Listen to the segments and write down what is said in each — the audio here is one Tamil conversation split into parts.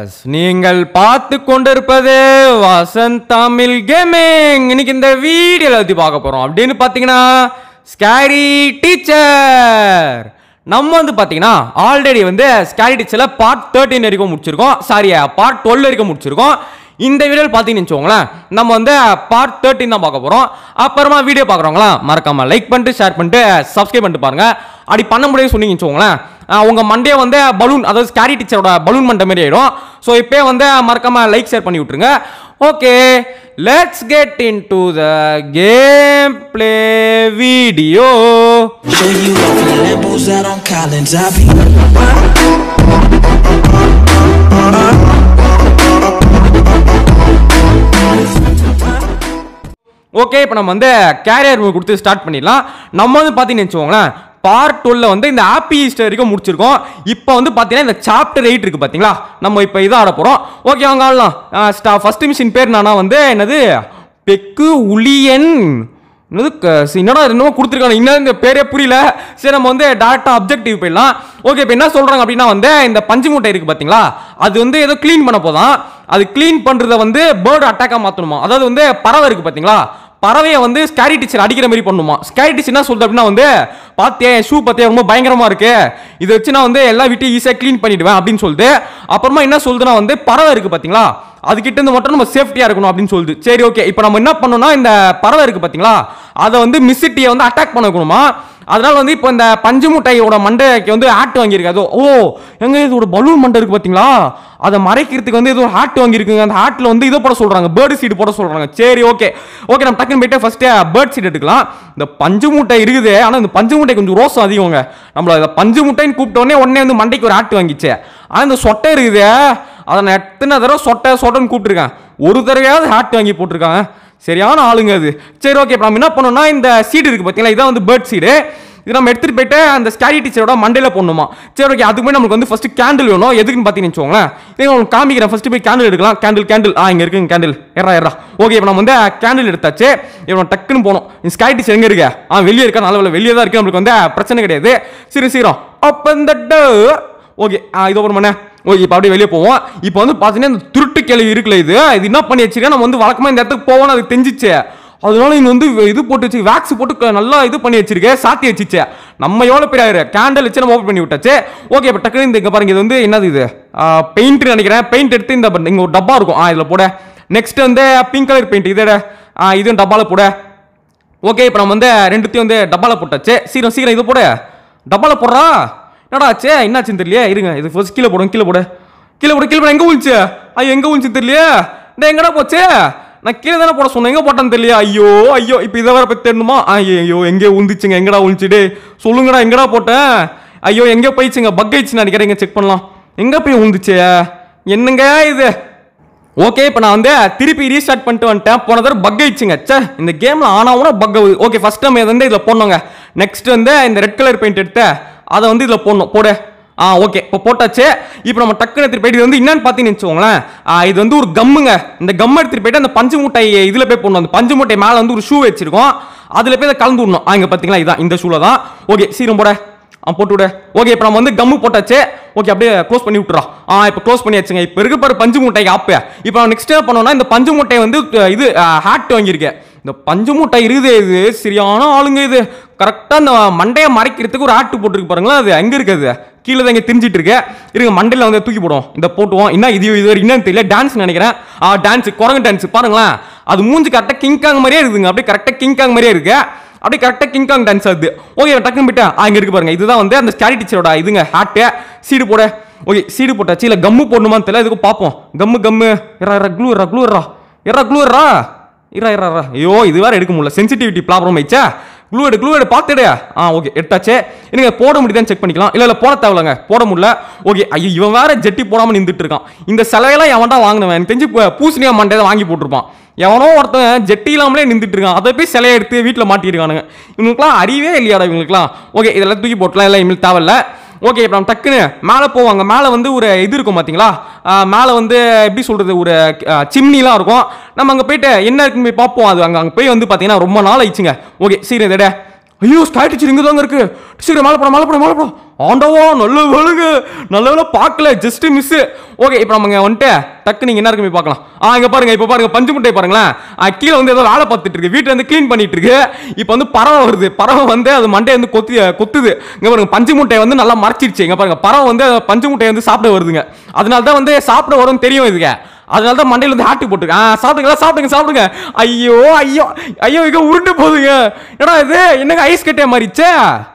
எஸ் நீங்கள் பார்த்து கொண்டிருப்பது வசந்த் தமிழ் கேமிங் இன்னைக்கு இந்த வீடியோல பத்தி பார்க்க போறோம் அப்படின்னு பார்த்தீங்கன்னா ஸ்கேரி டீச்சர் நம்ம வந்து பார்த்தீங்கன்னா ஆல்ரெடி வந்து ஸ்கேரி டீச்சரில் பார்ட் தேர்ட்டின் வரைக்கும் முடிச்சிருக்கோம் சாரி பார்ட் டுவெல் வரைக்கும் முடிச்சிருக்கோம் இந்த வீடியோவில் பார்த்தீங்கன்னு வச்சுக்கோங்களேன் நம்ம வந்து பார்ட் தேர்ட்டின் தான் பார்க்க போகிறோம் அப்புறமா வீடியோ பார்க்குறவங்களா மறக்காம லைக் பண்ணிட்டு ஷேர் பண்ணிட்டு சப்ஸ்கிரைப் பண்ணிட்டு பாருங்க அப்படி பண்ண முடியாது சொன்னீங்கன்னு வச்சுக்கோங்களேன் ஆஹ் உங்க மண்டே வந்து பலூன் அதாவது ஸ்கேரி டீச்சரோட பலூன் மண்டை மாதிரி ஆயிடும் ஸோ இப்போ வந்து மறக்காம லைக் ஷேர் பண்ணி விட்டுருங்க okay let's get into the game play video Show you off in the Lambos out on Collins. I be okay இப்போ நம்ம வந்து கேரியர் கொடுத்து ஸ்டார்ட் பண்ணிடலாம் நம்ம வந்து பார்த்தீங்கன்னு வச்சுக்கோங்களேன் பார்ட் டுவெல்ல வந்து இந்த ஹாப்பி ஈஸ்டர் வரைக்கும் முடிச்சிருக்கோம் இப்போ வந்து பார்த்தீங்கன்னா இந்த சாப்டர் எயிட் இருக்கு பார்த்தீங்களா நம்ம இப்போ இதை ஆட போகிறோம் ஓகே வாங்க ஆடலாம் ஃபர்ஸ்ட் மிஷின் பேர் நானா வந்து என்னது பெக்கு உளியன் என்னது க- சி, என்னடா இது என்னமோ கொடுத்துருக்காங்க இன்னும் இந்த பேரே புரியல சரி நம்ம வந்து டேரக்டாக அப்ஜெக்டிவ் போயிடலாம் ஓகே இப்போ என்ன சொல்கிறாங்க அப்படின்னா வந்து இந்த பஞ்சு மூட்டை இருக்குது பார்த்தீங்களா அது வந்து ஏதோ க்ளீன் பண்ண போதான் அது க்ளீன் பண்ணுறத வந்து பேர்டு அட்டாக்காக மாற்றணுமா அதாவது வந்து பறவை இருக்குது பார்த்தீங்களா பறவையை வந்து ஸ்கேரி டீச்சர் அடிக்கிற மாதிரி பண்ணுமா ஸ்கேரி டீச்சர் என்ன சொல்றது அப்படின்னா வந்து பார்த்தியா என் ஷூ பார்த்தியா ரொம்ப பயங்கரமா இருக்கு இதை வச்சு நான் வந்து எல்லா வீட்டையும் ஈஸியாக க்ளீன் பண்ணிடுவேன் அப்படின்னு சொல்லுது அப்புறமா என்ன சொல்லுதுன்னா வந்து பறவை இருக்கு பார்த்தீங்களா அதுகிட்ட இருந்து மட்டும் நம்ம சேஃப்டியா இருக்கணும் அப்படின்னு சொல்லுது சரி ஓகே இப்போ நம்ம என்ன பண்ணோம்னா இந்த பறவை இருக்கு பார்த்தீங்களா அதை வந்து மிஸ்ஸிட்டியை வந்து அட்டாக் பண்ண வைக்கணுமா அதனால வந்து இப்போ இந்த பஞ்சு முட்டையோட மண்டைக்கு வந்து ஹேட் வாங்கியிருக்கு அது ஓ எங்க இதோட பலூன் மண்டை இருக்கு பாத்தீங்களா அதை மறைக்கிறதுக்கு வந்து ஏதோ ஹேட் வாங்கியிருக்குங்க அந்த ஹேட்ல வந்து இதை போட சொல்றாங்க பேர்டு சீடு போட சொல்றாங்க சரி ஓகே ஓகே நம்ம டக்குன்னு போயிட்டு ஃபர்ஸ்ட் பேர்ட் சீட் எடுத்துக்கலாம் இந்த பஞ்சு மூட்டை இருக்குது ஆனா இந்த பஞ்சு மூட்டை கொஞ்சம் ரோசம் அதிகங்க நம்மள இந்த பஞ்சு மூட்டைன்னு கூப்பிட்ட உடனே உடனே வந்து மண்டைக்கு ஒரு ஹேட் வாங்கிச்சு ஆனா இந்த சொட்டை இருக்குது அதை நான் எத்தனை தடவை சொட்டை சொட்டைன்னு கூப்பிட்டுருக்கேன் ஒரு தடவையாவது ஹேட் வாங்கி போட்டிருக்காங்க சரியான ஆளுங்க அது சரி ஓகே இப்போ நம்ம என்ன பண்ணோம்னா இந்த சீடு இருக்கு பார்த்தீங்களா இதான் வந்து பேர்ட் சீடு இது நம்ம எடுத்துட்டு போயிட்டு அந்த ஸ்கேரி டீச்சரோட மண்டையில போடணுமா சரி ஓகே அதுக்கு போய் நமக்கு வந்து ஃபர்ஸ்ட் கேண்டில் வேணும் எதுக்குன்னு பார்த்தீங்கன்னு வச்சுக்கோங்களேன் இதை நான் உங்களுக்கு காமிக்கிறேன் ஃபர்ஸ்ட் போய் கேண்டில் எடுக்கலாம் கேண்டில் கேண்டில் ஆ இங்க இருக்குங்க கேண்டில் எறா எறா ஓகே இப்போ நம்ம வந்து கேண்டில் எடுத்தாச்சு இப்போ நம்ம டக்குன்னு போனோம் இந்த ஸ்கேரி டீச்சர் எங்க இருக்கு ஆ வெளியே இருக்கா நல்ல வேலை வெளியே தான் இருக்கு நம்மளுக்கு வந்து பிரச்சனை கிடையாது சரி சீரம் ஓப்பன் த டோர் ஓகே ஆ இது ஓப்பன் பண்ணேன் ஓகே இப்போ அப்படியே வெளியே போவோம் இப்போ வந்து பார்த்தீங்கன்னா இந்த திருட்டு கேள்வி இருக்குல்ல இது இது என்ன பண்ணி வச்சிருக்கா நம்ம வந்து வழக்கமாக இந்த இடத்துக்கு போவோம்னு அது தெரிஞ்சிச்சு அதனால இங்க வந்து இது போட்டு வச்சு வேக்ஸ் போட்டு க- நல்லா இது பண்ணி வச்சிருக்கேன் சாத்தி வச்சிச்சு நம்ம எவ்வளோ பெரிய ஆயிரு கேண்டல் வச்சு நம்ம ஓப்பன் பண்ணி விட்டாச்சு ஓகே இப்போ டக்குனு இந்த இங்க பாருங்க இது வந்து என்னது இது பெயிண்ட் நினைக்கிறேன் பெயிண்ட் எடுத்து இந்த ப- இங்க ஒரு டப்பா இருக்கும் ஆ இதில் போட நெக்ஸ்ட் வந்து பிங்க் கலர் பெயிண்ட் இதோட ஆ இதுவும் டப்பால போட ஓகே இப்போ நம்ம வந்து ரெண்டுத்தையும் வந்து டப்பால போட்டாச்சு சீக்கிரம் சீக்கிரம் இது போடு டப்பால போடுறா என்னடா ஆச்சு என்னாச்சுன்னு தெரியலையே இருங்க இது ஃபர்ஸ்ட் கீழே போடும் கீழே போடு கீழே போடு கீழே போட எங்கே விழுந்துச்சு ஐயோ எங்கே விழுந்துச்சு தெரியலையே இந்த எங்கடா போச்சு நான் கீழே தானே போட சொன்னேன் எங்கே போட்டேன்னு தெரியலையா ஐயோ ஐயோ இப்போ இதை வேற பற்றி தெரியணுமா ஐயோ எங்கே விழுந்துச்சுங்க எங்கடா விழுந்துச்சு டேய் சொல்லுங்கடா எங்கடா போட்டேன் ஐயோ எங்கே போயிடுச்சுங்க பக் ஆயிடுச்சு நினைக்கிறேன் இங்கே செக் பண்ணலாம் எங்கே போய் விழுந்துச்சு என்னங்க இது ஓகே இப்போ நான் வந்து திருப்பி ரீஸ்டார்ட் பண்ணிட்டு வந்துட்டேன் போன தடவை பக் ஆயிடுச்சுங்க ச்சே இந்த கேமில் ஆனாவும் பக் ஆகுது ஓகே ஃபர்ஸ்ட் நம்ம வந்து இதில் போடணுங்க நெக்ஸ்ட் வந்து இந்த ரெட் கலர் பெயிண்ட் எடுத்து அதை வந்து இதில் போடணும் போடு ஆ ஓகே இப்போ போட்டாச்சு இப்போ நம்ம டக்குனு எடுத்துட்டு போயிட்டு இது வந்து என்னன்னு பார்த்தீங்கன்னு வச்சுக்கோங்களேன் ஆ, இது வந்து ஒரு கம்முங்க இந்த கம் எடுத்துட்டு போயிட்டு அந்த பஞ்சு மூட்டை இதில் போய் போடணும் அந்த பஞ்சு மூட்டை மேலே வந்து ஒரு ஷூ வச்சிருக்கோம் அதில் போய் அதை கலந்து விடணும் ஆ இங்கே பார்த்தீங்களா இதான் இந்த ஷூவில் தான் ஓகே சீரம் போட ஆ போட்டு விடு ஓகே இப்போ நம்ம வந்து கம்மு போட்டாச்சு ஓகே அப்படியே க்ளோஸ் பண்ணி விட்டுறோம் ஆ இப்போ க்ளோஸ் பண்ணியாச்சுங்க இப்போ இருக்கு பாரு பஞ்சு மூட்டை ஆப்பு இப்போ நம்ம நெக்ஸ்ட் என்ன பண்ணோம்னா இந்த பஞ்சு மூட்டை வந்து அஹ், இது ஹேட் வாங்கியிருக்கேன் இந்த பஞ்சு மூட்டை இருக்குது இது சரியான ஆளுங்க இது கரெக்டாக அந்த மண்டையை மறைக்கிறதுக்கு ஒரு ஆட்டு போட்டுருக்கு பாருங்களா அது எங்கே இருக்குது கீழே தான் இங்கே திரிஞ்சிட்டு இருக்கு இருங்க மண்டையில் வந்து தூக்கி போடுவோம் இந்த போட்டுவோம் என்ன இது இது வரைக்கும் என்னன்னு தெரியல டான்ஸ் நினைக்கிறேன் ஆ டான்ஸ் குரங்கு டான்ஸ் பாருங்களேன் அது மூஞ்சி கரெக்டாக கிங்காங் மாதிரியே இருக்குதுங்க அப்படியே கரெக்டாக கிங்காங் மாதிரியே இருக்கு அப்படியே கரெக்டாக கிங்காங் டான்ஸ் ஆகுது ஓகே டக்குன்னு போயிட்டா ஆ இங்க இருக்கு பாருங்க இதுதான் வந்து அந்த ஸ்கேரி டீச்சரோட இதுங்க ஹாட்டு சீடு போட ஓகே சீடு போட்டாச்சு இல்லை கம்மு போடணுமான்னு தெரியல இதுக்கு பார்ப்போம் கம்மு கம்மு இரா இரா க்ளூ இரா க்ளூ இரா இரா க்ளூ இரா இரா இரா இரா ஐயோ இது வேற எடுக்க முடியல சென்சிட்டிவிட்டி ப்ராப்ளம் ஆயிடுச்சா க்ளூ எடு க்ளூ எடு பார்த்துடு ஆ ஓகே எடுத்தாச்சு எனக்கு போட முடியுதான்னு செக் பண்ணிக்கலாம் இல்லை இல்லை போட தேவையில்லைங்க போட முடியல ஓகே ஐயோ இவன் வேற ஜெட்டி போடாமல் நின்றுட்டு இருக்கான் இந்த சிலையெல்லாம் எவன்டா வாங்கினவன் எனக்கு தெரிஞ்சு பூ- பூசணியா மண்டை தான் வாங்கி போட்டிருப்பான் எவனோ ஒருத்தன் ஜெட்டி இல்லாமலே நின்றுட்டு இருக்கான் அதை போய் சிலையை எடுத்து வீட்டில் மாட்டியிருக்கானுங்க இவனுக்குலாம் அறிவே இல்லையாடா இவங்களுக்குலாம் ஓகே இதெல்லாம் தூக்கி போட்டலாம் இல்லை இவங்களுக்கு தேவையில்ல ஓகே இப்போ நம்ம டக்குன்னு மேலே போவாங்க மேலே வந்து ஒரு இது இருக்கும் பார்த்தீங்களா மேலே வந்து எப்படி சொல்கிறது ஒரு சிம்னிலாம் இருக்கும் நம்ம அங்கே போயிட்டு என்ன இருக்குன்னு போய் பார்ப்போம் அது அங்கே அங்கே போய் வந்து பார்த்தீங்கன்னா ரொம்ப நாள் ஆயிடுச்சுங்க ஓகே சரி இதட ஐயோ ஸ்கை டீச்சர் இங்கே தாங்க இருக்கு சீக்கிரம் மேலே போட மேலே போட மேலே போட ஆண்டவா நல்ல வேலுங்க நல்ல வேலை பார்க்கல ஜஸ்ட் மிஸ் ஓகே இப்போ நம்ம இங்கே வந்துட்டு டக்கு நீங்கள் என்ன இருக்குமே பார்க்கலாம் ஆ இங்கே பாருங்க இப்போ பாருங்க பஞ்சு முட்டை பாருங்களேன் ஆ, கீழே வந்து ஏதோ வேலை பார்த்துட்டு இருக்கு வீட்டை வந்து க்ளீன் பண்ணிட்டு இருக்கு இப்போ வந்து பறவை வருது பறவை வந்து அது மண்டை வந்து கொத்தி கொத்துது இங்கே பாருங்க பஞ்சு முட்டையை வந்து நல்லா மறைச்சிருச்சு இங்கே பாருங்க பறவை வந்து அந்த பஞ்சு முட்டையை வந்து சாப்பிட வருதுங்க அதனால தான் வந்து சாப்பிட வரும்னு தெரியும் இதுக்கு அதனால தான் மண்டையில வந்து ஹார்ட் போட்டுருக்கு ஆ சாப்பிடுங்க சாப்பிடுங்க சாப்பிடுங்க ஐயோ ஐயோ ஐயோ இங்க உருண்டு போகுதுங்க ஏடா இது என்னங்க ஐஸ் கட்டே மாறிச்சே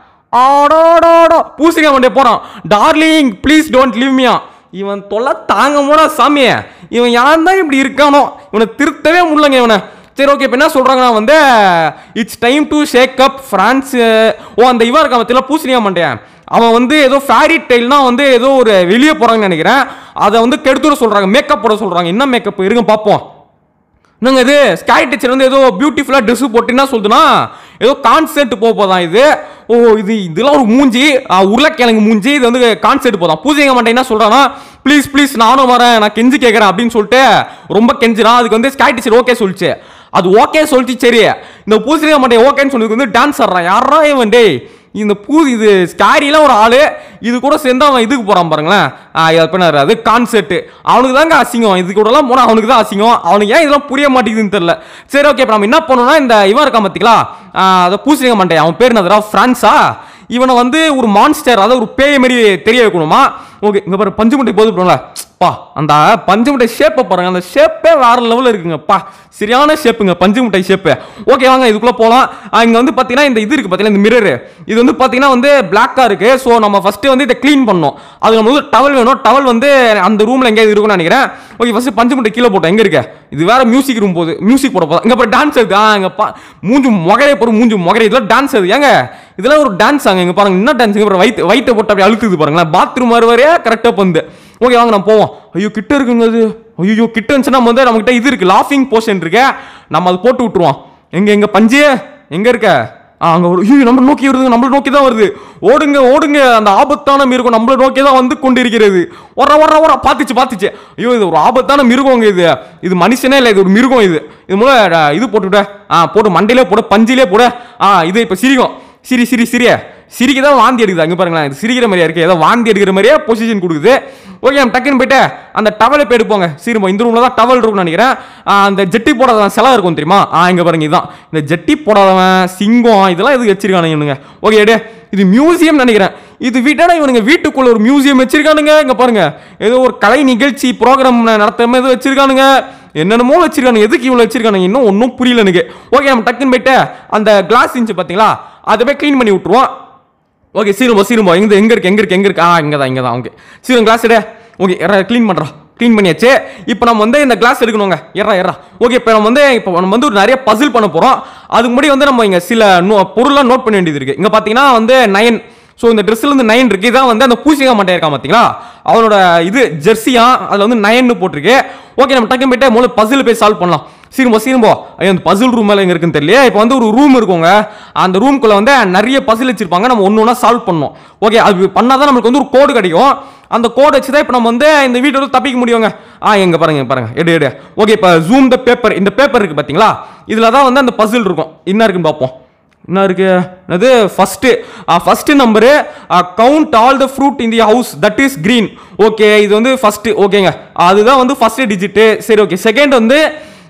ஆடோடோடோ பூசிங்க மண்டே போறான் டார்லிங் ப்ளீஸ் டோன்ட் லீவ் மியா இவன் தொல்லை தாங்க போனா சாமியே இவன் யான் தான் இப்படி இருக்கானோ இவனை திருத்தவே முடியலங்க இவனை சரி ஓகே இப்போ என்ன சொல்கிறாங்கன்னா வந்து it's time to shake up France ஓ அந்த இவன் இருக்கான் பற்றிலாம் பூசணியா மாட்டேன் அவன் வந்து ஏதோ ஃபேரி டெய்ல்னா வந்து ஏதோ ஒரு வெளியே போகிறாங்கன்னு நினைக்கிறேன் அதை வந்து கெடுத்துட சொல்கிறாங்க மேக்கப் போட சொல்கிறாங்க என்ன மேக்கப் இருங்க பார்ப்போம் என்னங்க இது ஸ்கை டீச்சர் வந்து ஏதோ பியூட்டிஃபுல்லாக ட்ரெஸ் போட்டு என்ன சொல்லுதுன்னா ஏதோ கான்சர்ட் போக போதான் இது ஓ இது இதெல்லாம் ஒரு மூஞ்சி ஆ, உருளைக்கிழங்கு மூஞ்சி இது வந்து கான்சர்ட் போதான் பூஜைங்க மாட்டேன் என்ன சொல்கிறான்னா ப்ளீஸ் ப்ளீஸ் நானும் வரேன் நான் கெஞ்சி கேட்குறேன் அப்படின்னு சொல்லிட்டு ரொம்ப கெஞ்சினா அதுக்கு வந்து ஸ்கை டீச்சர் ஓகே சொல்லிச்சு அது ஓகே சொல்லிச்சு சரி இந்த பூசணிக்க மாட்டேன் ஓகேன்னு சொன்னதுக்கு வந்து டான்ஸ் ஆடுறான் யாரா இவன் டேய் இந்த பூ இது ஸ்கேரியில் ஒரு ஆளு இது கூட சேர்ந்து அவன் இதுக்கு போறான் பாருங்களேன் ஆ, இது பின்னாரு அது கான்செர்ட் அவனுக்கு தாங்க அசிங்கம் இது கூடலாம் போனால் அவனுக்கு தான் அசிங்கம் அவனுக்கு ஏன் இதெல்லாம் புரிய மாட்டேங்குதுன்னு தெரியல சரி ஓகே இப்போ நம்ம என்ன பண்ணணும்னா இந்த இவன் இருக்கான் பார்த்தீங்களா ஆ, அதை பூசணிக்க மாட்டேன் அவன் பேர் என்னதுடா ஃப்ரான்ஸா இவனை வந்து ஒரு மான்ஸ்டர் அதாவது ஒரு பேய் மாதிரி தெரிய வைக்கணுமா ஓகே இங்க பாரு பஞ்சு முட்டை போது போங்களா பா அந்த பஞ்சு முட்டை ஷேப்பை பாருங்க அந்த ஷேப்பே வேற லெவலில் இருக்குங்கப்பா சரியான ஷேப்புங்க பஞ்சு முட்டை ஷேப்பு ஓகே வாங்க இதுக்குள்ள போகலாம் இங்கே வந்து பார்த்தீங்கன்னா இந்த இது இருக்கு பார்த்தீங்கன்னா இந்த மிரர் இது வந்து பார்த்தீங்கன்னா வந்து பிளாக்காக இருக்கு ஸோ நம்ம ஃபர்ஸ்ட் வந்து இதை க்ளீன் பண்ணோம் அது நம்ம வந்து டவல் வேணும் டவல் வந்து அந்த ரூமில் எங்கேயாவது இருக்கும்னு நினைக்கிறேன் ஓகே ஃபர்ஸ்ட் பஞ்சு முட்டை கீழே போட்டோம் எங்கே இருக்க இது வேற மியூசிக் ரூம் போகுது மியூசிக் போட போதும் இங்கே அப்புறம் டான்ஸ் இருக்கு ஆ இங்கே பா மூஞ்சு மொகரே போகிற மூஞ்சு மொகரே இதெல்லாம் டான்ஸ் அது ஏங்க இதெல்லாம் ஒரு டான்ஸ் ஆங்க இங்கே பாருங்க என்ன டான்ஸ் அப்புறம் வயிற்று வயிற்றை போட்டு அப்படியே அழுத்துது பாருங்களேன் பாத்ரூம் வருவாரே கரெக்டாக வந்து ஓகே வாங்க நம்ம போவோம் ஐயோ கிட்ட இருக்குங்க அது ஐயோ கிட்ட இருந்துச்சுன்னா நம்ம வந்து நம்மகிட்ட இது இருக்கு லாஃபிங் போர்ஷன் இருக்கு நம்ம அதை போட்டு விட்டுருவோம் எங்க எங்க பஞ்சு எங்க இருக்க ஆ அங்க ஒரு ஐயோ நம்ம நோக்கி வருது நம்மள நோக்கி தான் வருது ஓடுங்க ஓடுங்க அந்த ஆபத்தான மிருகம் நம்மள நோக்கி தான் வந்து கொண்டிருக்கிறது ஒர ஒர ஒர பாத்துச்சு பாத்துச்சு ஐயோ இது ஒரு ஆபத்தான மிருகங்க இது இது மனுஷனே இல்லை இது ஒரு மிருகம் இது இது மூலம் அஹ், இது போட்டுவிட ஆ போட்டு மண்டையிலே போட பஞ்சிலே போட ஆ இது இப்போ சிரிக்கும் சிரி சிரி சிரிய சிரிக்க தான் வாந்தி எடுக்குது அங்கே பாருங்களேன் இது சிரிக்கிற மாதிரியா இருக்கு ஏதோ வாந்தி எடுக்கிற மாதிரியே பொசிஷன் கொடுக்குது ஓகே நம்ம டக்குன்னு போயிட்டு அந்த டவலை போய் எடுப்போங்க சீருமா இந்த ரூமில் தான் டவல் இருக்கும்னு நினைக்கிறேன் ஆ, அந்த ஜெட்டி போடாதவன் செலவு இருக்கும் தெரியுமா ஆ இங்கே பாருங்க இதுதான் இந்த ஜெட்டி போடாதவன் சிங்கம் இதெல்லாம் எதுக்கு வச்சிருக்கானுங்க இவனுங்க ஓகே எடு இது மியூசியம் நினைக்கிறேன் இது விட்டா இவனுங்க வீட்டுக்குள்ள ஒரு மியூசியம் வச்சிருக்கானுங்க இங்க பாருங்க ஏதோ ஒரு கலை நிகழ்ச்சி ப்ரோக்ராம் நடத்தாம ஏதோ வச்சிருக்கானுங்க என்னென்னமோ வச்சிருக்கானுங்க எதுக்கு இவ்வளோ வச்சிருக்கானுங்க இன்னும் ஒன்றும் புரியல எனக்கு ஓகே நம்ம டக்குன்னு போயிட்டு அந்த கிளாஸ் இருந்துச்சு பார்த்தீங்களா அதை போய் க்ளீன் பண்ணி விட்டுருவோம் ஓகே சீரும்போ சீரும்போ எங்க எங்க இருக்கு எங்க இருக்கு எங்க இருக்கு ஆ இங்க தான் இங்க தான் ஓகே சீரும் கிளாஸ் எடு ஓகே எறா க்ளீன் பண்றோம் க்ளீன் பண்ணியாச்சு இப்போ நம்ம வந்து இந்த கிளாஸ் எடுக்கணுங்க எறா எறா ஓகே இப்போ நம்ம வந்து இப்போ நம்ம வந்து ஒரு நிறைய பசில் பண்ண போறோம் அதுக்கு முன்னாடி வந்து நம்ம இங்க சில நோ பொருள்லாம் நோட் பண்ண வேண்டியது இருக்கு இங்க பாத்தீங்கன்னா வந்து நயன் ஸோ இந்த ட்ரெஸ்ல இருந்து நயன் இருக்கு இதான் வந்து அந்த பூசிகா மட்டை இருக்கான் பாத்தீங்களா அவனோட இது ஜெர்சியா அதுல வந்து நயன்னு போட்டிருக்கு ஓகே நம்ம டக்குன்னு போயிட்டு முதல்ல பசில் போய் சால்வ் பண்ணலாம் சீரும்போ சீரும்போ ஐயோ அந்த பசில் ரூம் எல்லாம் எங்க இருக்குன்னு தெரியல இப்போ வந்து ஒரு ரூம் இருக்குங்க அந்த ரூம்குள்ள வந்து நிறைய பசில் வச்சிருப்பாங்க நம்ம ஒன்று ஒன்றா சால்வ் பண்ணணும் ஓகே அது பண்ணாதான் நம்மளுக்கு வந்து ஒரு கோடு கிடைக்கும் அந்த கோடு வச்சு தான் இப்போ நம்ம வந்து இந்த வீட்டை விட்டு தப்பிக்க முடியுங்க ஆ எங்க பாருங்க இங்க பாருங்க எடு எடு ஓகே இப்போ ஜூம் த பேப்பர் இந்த பேப்பர் இருக்கு பாத்தீங்களா இதுல தான் வந்து அந்த பசில் இருக்கும் என்ன இருக்குன்னு பார்ப்போம் என்ன இருக்கு அது first first number count all the fruit in the house that is green okay இது வந்து ஃபர்ஸ்ட் ஓகேங்க அதுதான் வந்து ஃபர்ஸ்ட் டிஜிட் சரி ஓகே செகண்ட் வந்து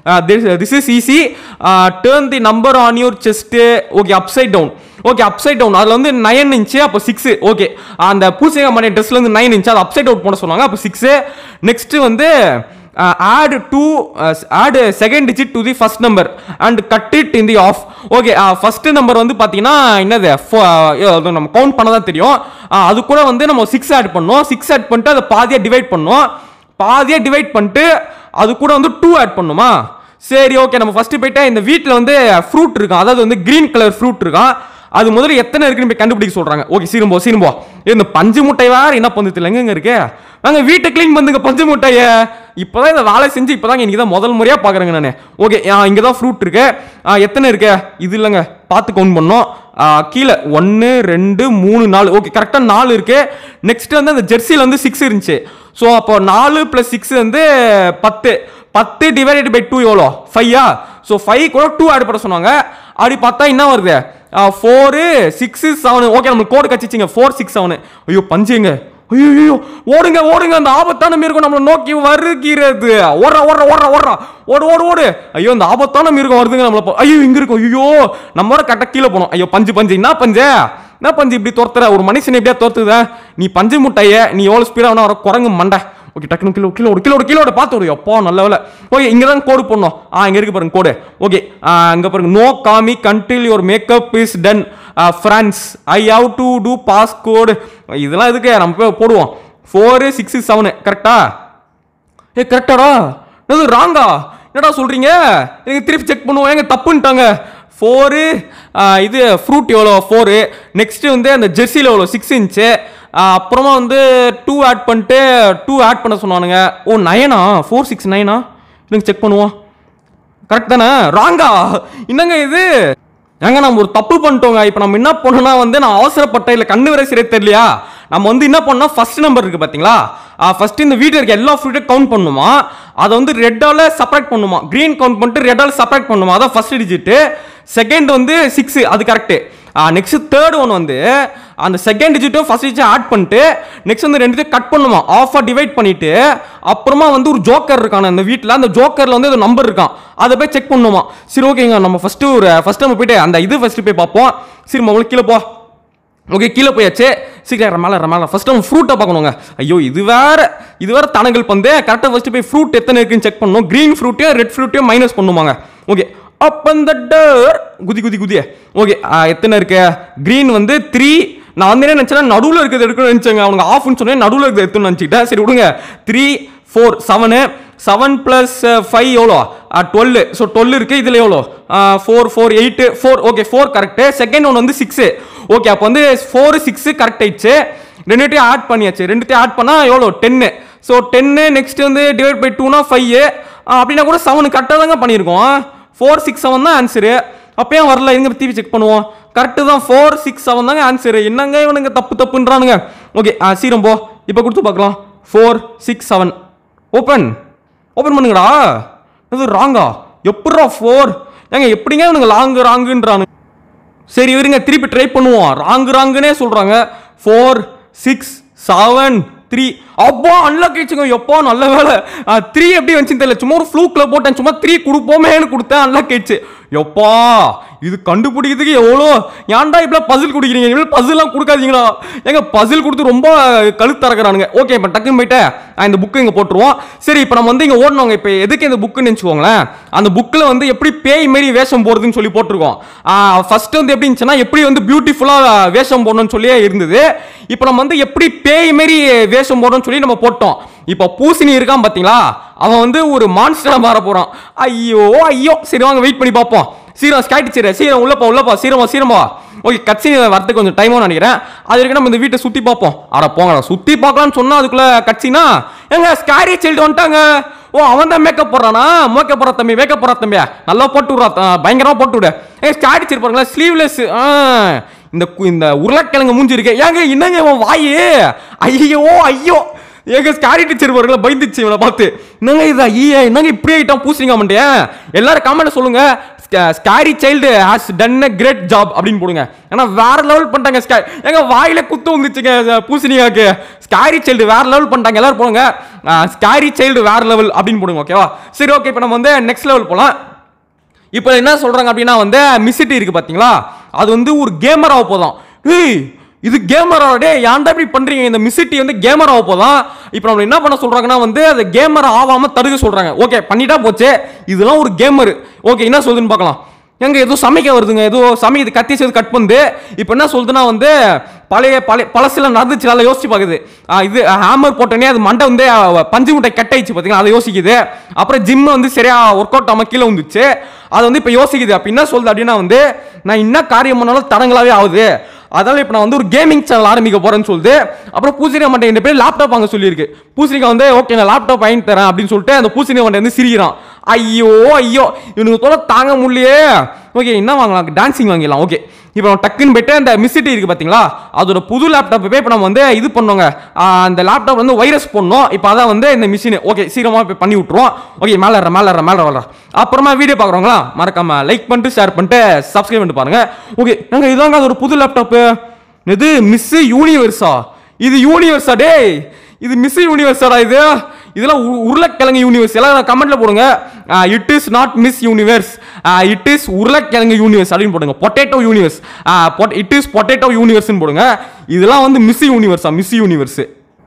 this is easy turn the number on your chest okay upside down okay upside down அதில் வந்து நைன் இன்ச்சு அப்போ சிக்ஸ் ஓகே அந்த பூசைங்க மணி ட்ரெஸ்ல இருந்து நைன் இன்ச்சு அது அப்சைட் அவுட் போட சொன்னாங்க அப்போ சிக்ஸ் நெக்ஸ்ட் வந்து add two add second digit to the first number and cut it in the half okay first number வந்து பார்த்தீங்கன்னா என்னது ஃபோ- ஐயோ, அது நம்ம கவுண்ட் பண்ண தான் தெரியும் ஆ, அது கூட வந்து நம்ம சிக்ஸ் ஆட் பண்ணோம் சிக்ஸ் ஆட் பண்ணிட்டு அதை பாதியாக டிவைட் பண்ணோம் பாதியாக டிவைட் பண்ணிட்டு அது கூட வந்து டூ ஆட் பண்ணுமா சரி ஓகே நம்ம ஃபர்ஸ்ட் போயிட்டு இந்த வீட்டில் வந்து ஃப்ரூட் இருக்கும் அதாவது வந்து கிரீன் கலர் ஃப்ரூட் இருக்கும் அது முதல்ல எத்தனை இருக்குன்னு போய் கண்டுபிடிக்க சொல்றாங்க ஓகே சீரும்போ சீரும்போ இந்த பஞ்சு முட்டை வேற என்ன பந்தத்தில் எங்கங்க இருக்கு நாங்க வீட்டை க்ளீன் பண்ணுங்க பஞ்சு முட்டைய இப்போதான் இந்த வேலை செஞ்சு இப்போதான் இன்னைக்கு தான் முதல் முறையா பாக்குறேங்க நான் ஓகே இங்கே தான் ஃப்ரூட் இருக்கு ஆ, எத்தனை இருக்கு இது இல்லைங்க பார்த்து கவுண்ட் பண்ணோம் ஆ, கீழே ஒன்று ரெண்டு மூணு நாலு ஓகே கரெக்டாக நாலு இருக்கு நெக்ஸ்ட் வந்து அந்த ஜெர்சியில் வந்து சிக்ஸ் இருந்துச்சு ஸோ அப்போ நாலு ப்ளஸ் சிக்ஸ் வந்து பத்து பத்து டிவைடட் பை டூ எவ்வளோ ஃபையா ஸோ ஃபைவ் கூட டூ ஆட் பண்ண சொன்னாங்க அப்படி பார்த்தா என்ன வருது ஃபோரு சிக்ஸு செவனு ஓகே நம்மளுக்கு கோடு கச்சிச்சிங்க ஃபோர் சிக்ஸ் செவனு ஐயோ பஞ்சுங்க ஐயோ ஐயோ ஓடுங்க ஓடுங்க அந்த ஆபத்தான மிருகம் நம்மளை நோக்கி வருகிறது ஓடுறா ஓடுறா ஓடுறா ஓடுறா ஓடு ஓடு ஓடு ஐயோ இந்த ஆபத்தான மிருகம் வருதுங்க நம்மள பா- ஐயோ இங்க இருக்கும் ஐயோ நம்மளோட கரெக்டாக கீழே போனோம் ஐயோ பஞ்சு பஞ்சு என்ன பஞ்சு என்ன பஞ்சு இப்படி துரத்துற ஒரு மனுஷன் எப்படியா துரத்துத நீ பஞ்சு முட்டைய நீ எவ்வளோ ஸ்பீடாக வேணா வர குரங்கு மண்டை ஓகே டக்குனு கிலோ கிலோ கிலோ கிலோ பார்த்து விடு அப்பா நல்ல வேலை ஓகே இங்கே தான் கோடு போடணும் ஆ இங்கே இருக்கு பாருங்க கோடு ஓகே இங்கே பாருங்க நோ காமி கண்டில் your makeup is done friends I have to do passcode இதெல்லாம் எதுக்கு நம்ம போய் போடுவோம் ஃபோரு சிக்ஸு செவனு கரெக்டா ஏ கரெக்டாடா என்னது ராங்கா என்னடா சொல்கிறீங்க எனக்கு திருப்பி செக் பண்ணுவோம் எங்க தப்புன்ட்டாங்க ஃபோரு இது ஃப்ரூட் எவ்வளோ ஃபோரு நெக்ஸ்ட்டு வந்து அந்த ஜெர்சியில் எவ்வளோ சிக்ஸ் இன்ச்சு அப்புறமா வந்து டூ ஆட் பண்ணிட்டு டூ ஆட் பண்ண சொன்னானுங்க ஓ நயனா ஃபோர் சிக்ஸ் நைனா இதுங்க செக் பண்ணுவோம் கரெக்ட் தானே ராங்கா என்னங்க இது ஏங்க நம்ம ஒரு தப்பு பண்ணிட்டோங்க இப்போ நம்ம என்ன பண்ணோம்னா வந்து நான் அவசரப்பட்ட இல்லை கண்ணு வரை சிறை தெரியலையா நம்ம வந்து என்ன பண்ணோம் ஃபர்ஸ்ட் நம்பர் இருக்கு பார்த்தீங்களா ஃபர்ஸ்ட் இந்த வீட்டில் இருக்க எல்லா ஃப்ரூட்டையும் கவுண்ட் பண்ணுமா அதை வந்து ரெட்டால செப்பரேட் பண்ணுமா க்ரீன் கவுண்ட் பண்ணிட்டு ரெட்டால செப்பரேட் பண்ணுமா அதான் ஃபர்ஸ்ட் டிஜிட்டு செகண்ட் வந்து சிக்ஸ் அது கரெக்டு நெக்ஸ்ட் தேர்ட் ஒன் வந்து அந்த செகண்ட் டிஜிட்டும் ஃபர்ஸ்ட் டிஜிட் ஆட் பண்ணிட்டு நெக்ஸ்ட் வந்து ரெண்டுத்தையும் கட் பண்ணுமா ஆஃபாக டிவைட் பண்ணிட்டு அப்புறமா வந்து ஒரு ஜோக்கர் இருக்கான அந்த வீட்டில் அந்த ஜோக்கரில் வந்து ஒரு நம்பர் இருக்கான் அதை போய் செக் பண்ணுமா சரி ஓகேங்க நம்ம ஃபஸ்ட்டு ஒரு ஃபஸ்ட் நம்ம போயிட்டு அந்த இது ஃபஸ்ட்டு போய் பார்ப்போம் சரி நம்ம கீழே போ ஓகே கீழே போயாச்சு சீக்கிரம் மேலே மேலே ஃபர்ஸ்ட் நம்ம ஃப்ரூட்டை பார்க்கணுங்க ஐயோ இது வேற இது வேற தனங்கள் பந்து கரெக்டாக ஃபர்ஸ்ட் போய் ஃப்ரூட் எத்தனை இருக்குன்னு செக் பண்ணணும் க்ரீன் ஃப்ரூட்டையும் ரெட் ஃப்ரூட்டையும் மைனஸ் பண்ணுவாங்க ஓகே அப் அந்த டர் குதி குதி குதிய ஓகே எத்தனை இருக்கு க்ரீன் வந்து த்ரீ நான் வந்து என்ன நினச்சேன்னா நடுவில் இருக்கிறது எடுக்கணும்னு நினச்சேங்க அவங்க ஆஃப்னு சொன்னேன் நடுவில் இருக்கிறது எடுத்துன்னு நினச்சிக்கிட்டேன் சரி விடுங்க three four seven seven plus five எவ்வளோ டுவெல் ஸோ டுவெல் இருக்குது இதில் எவ்வளோ four four eight four okay four correct second one வந்து சிக்ஸு ஓகே அப்போ வந்து ஃபோர் சிக்ஸு கரெக்ட் ஆயிடுச்சு ரெண்டுத்தையும் ஆட் பண்ணியாச்சு ரெண்டுத்தையும் ஆட் பண்ணால் எவ்வளோ டென்னு ஸோ டென்னு நெக்ஸ்ட் வந்து டிவைட் பை டூனா ஃபைவ் அப்படின்னா கூட செவன் கரெக்டாக தாங்க பண்ணியிருக்கோம் ஃபோர் சிக்ஸ் செவன் தான் ஆன்சரு அப்பயும் வரல எங்க திருப்பி செக் பண்ணுவோம் கரெக்டு தான் ஃபோர் சிக்ஸ் செவன் தாங்க ஆன்சரு என்னங்க இவனுங்க தப்பு தப்புன்றானுங்க ஓகே சீரம் போ இப்போ கொடுத்து பார்க்கலாம் four six seven open open பண்ணுங்கடா இது ராங்கா எப்பட்றா ஃபோர் ஏங்க எப்படிங்க இவனுங்க லாங்கு ராங்குன்றானுங்க சரி இருங்க திருப்பி ட்ரை பண்ணுவோம் ராங்கு ராங்குனே சொல்றாங்க ஃபோர் சிக்ஸ் செவன் த்ரீ அப்பா அன்லாக் ஆயிடுச்சுங்க எப்போ நல்ல வேலை த்ரீ எப்படி வந்துச்சுன்னு தெரியல சும்மா ஒரு ஃப்ளூக்ல போட்டேன் சும்மா த்ரீ கொடுப்போமேன்னு கொடுத்தேன் அன்லாக் ஆயிடுச்சு எப்பா இது கண்டுபிடிக்கிறதுக்கு எவ்வளோ ஏன்டா இப்படி பசில் குடிக்கிறீங்க இவ்வளோ பசில்லாம் கொடுக்காதீங்களா ஏங்க பசில் கொடுத்து ரொம்ப கழுத்தறக்குறானுங்க ஓகே இப்போ டக்குன்னு போயிட்டு ஆ, இந்த புக்கு இங்கே போட்டுருவோம் சரி இப்போ நம்ம வந்து இங்கே ஓடணுங்க இப்போ எதுக்கு இந்த புக்குன்னு வச்சுக்கோங்களேன் அந்த புக்கில் வந்து எப்படி பேய் மாரி வேஷம் போடுறதுன்னு சொல்லி போட்டிருக்கோம் ஃபர்ஸ்ட் வந்து எப்படி இருந்துச்சுன்னா எப்படி வந்து பியூட்டிஃபுல்லாக வேஷம் போடணும்னு சொல்லியே இருந்தது இப்போ நம்ம வந்து எப்படி பேய் மாரி வேஷம் போடணும்னு சொல்லி நம்ம போட்டோம் இப்போ பூசணி இருக்கான் பார்த்தீங்களா அவன் வந்து ஒரு மான்ஸ்டராக மாற போகிறான் ஐயோ ஐயோ சரி வாங்க வெயிட் பண்ணி பார்ப்போம் சீரம் ஸ்கைட் சரி சீரம் உள்ளப்பா உள்ளப்பா சீரமா சீரமா ஓகே கட்சி வரதுக்கு கொஞ்சம் டைமும் நினைக்கிறேன் அது வரைக்கும் நம்ம இந்த வீட்டை சுற்றி பார்ப்போம் அட போங்கடா சுற்றி பார்க்கலாம்னு சொன்னால் அதுக்குள்ளே கட்சினா எங்க ஸ்கேரி சைல்டு வந்துட்டாங்க ஓ அவன் தான் மேக்கப் போடுறானா மேக்கப் போடுற தம்பி மேக்கப் போடுற தம்பியா நல்லா போட்டு விட்றா த- பயங்கரமா போட்டு விடு ஏ ஸ்கேரி சைல்டு பாருங்களா ஸ்லீவ்லெஸ் இந்த கு- இந்த உருளைக்கிழங்கு மூஞ்சி இருக்கு ஏங்க என்னங்க இவன் வாயு ஐயோ ஐயோ ஏங்க ஸ்காரி டீச்சர் பாருங்களா பயந்துச்சு இவனை பார்த்து என்னங்க இது ஐயா என்னங்க இப்படி ஆயிட்டான் பூசிங்க மாட்டேன் எல்லாரும் கமெண்ட் சொல்லுங்க scary child has done a great job அப்படின்னு போடுங்க ஏன்னா வேற லெவல் பண்ணிட்டாங்க ஸ்கா எங்க வாயில குத்து வந்துச்சுங்க பூசணியாக்கு ஸ்காரி சைல்டு வேற லெவல் பண்ணிட்டாங்க எல்லாரும் போடுங்க ஸ்காரி சைல்டு வேற லெவல் அப்படின்னு போடுங்க ஓகேவா சரி ஓகே இப்போ நம்ம வந்து நெக்ஸ்ட் லெவல் போகலாம் இப்போ என்ன சொல்றாங்க அப்படின்னா வந்து மிசிட்டி இருக்கு பாத்தீங்களா அது வந்து ஒரு கேமர் ஆக போதும் ஏய் இது கேமர் டே ஏன்டா இப்படி பண்றீங்க இந்த மிசிட்டி வந்து கேமர் ஆக போதும் இப்போ நம்ம என்ன பண்ண சொல்றாங்கன்னா வந்து அது கேமர் ஆகாம தடுக்க சொல்றாங்க ஓகே பண்ணிட்டா போச்சு இதெல்லாம் ஒரு கேமர் ஓகே என்ன சொல்லுதுன்னு பார்க்கலாம் எங்க ஏதோ சமைக்க வருதுங்க ஏதோ சமைக்குது கத்தி செய்து கட் பண்ணுது இப்போ என்ன சொல்லுதுன்னா வந்து பழைய பழைய பழசுல நடந்துச்சு நல்லா யோசிச்சு பார்க்குது ஆ, இது ஹேமர் போட்டோன்னே அது மண்டை வந்து ஆ, பஞ்சு முட்டை கட்டாயிடுச்சு பார்த்தீங்களா அதை யோசிக்குது அப்புறம் ஜிம் வந்து சரியா ஒர்க் அவுட் ஆகாம கீழே வந்துச்சு அது வந்து இப்போ யோசிக்குது அப்போ என்ன சொல்லுது அப்படின்னா வந்து நான் என்ன காரியம் பண்ணாலும் தடங்களாவே ஆகுது அதனால இப்போ நான் வந்து ஒரு கேமிங் சேனல் ஆரம்பிக்க போறேன்னு சொல்லுது அப்புறம் பூசணிக்கா மண்டை ரெண்டு பேர் லேப்டாப் வாங்க சொல்லியிருக்கு பூசணிக்கா வந்து ஓகே நான் லேப்டாப் வாங்கி தரேன் அப்படின்னு சொல்லிட்டு அந்த பூசணிக்கா மண்டை வந்து சிரிக்கிறான் ஐயோ ஐயோ இவனுக்கு தொலை தாங்க முடியலையே ஓகே என்ன வாங்கலாம் டான்சிங் வாங்கிடலாம் ஓகே இப்போ நம்ம டக்குன்னு போயிட்டு அந்த மிஸ்ஸிட்டி இருக்குது பார்த்தீங்களா அதோட புது லேப்டாப் போய் இப்போ நம்ம வந்து இது பண்ணோங்க அந்த லேப்டாப் வந்து வைரஸ் பண்ணோம் இப்போ அதான் வந்து இந்த மிஷின் ஓகே சீக்கிரமாக போய் பண்ணி விட்ருவோம் ஓகே மேலே ஏற மேலே ஏற மேலே வர அப்புறமா வீடியோ பார்க்குறவங்களா மறக்காம லைக் பண்ணிட்டு ஷேர் பண்ணிட்டு சப்ஸ்கிரைப் பண்ணிட்டு பாருங்க ஓகே நாங்கள் இதாங்க அதோட புது லேப்டாப்பு இது மிஸ் யூனிவர்ஸா இது யூனிவர்ஸா டேய் இது மிஸ் யூனிவர்ஸாடா இது இதெல்லாம் உ- உருளைக்கிழங்கு யூனிவர்ஸ் எல்லாம் கமெண்ட்ல போடுங்க it is not miss universe it is உருளைக்கிழங்கு யூனிவர்ஸ் அப்படின்னு போடுங்க potato universe it is potato யூனிவர்ஸ்னு போடுங்க இதெல்லாம் வந்து மிஸ் யூனிவர்ஸா மிஸ் யூனிவர்ஸ்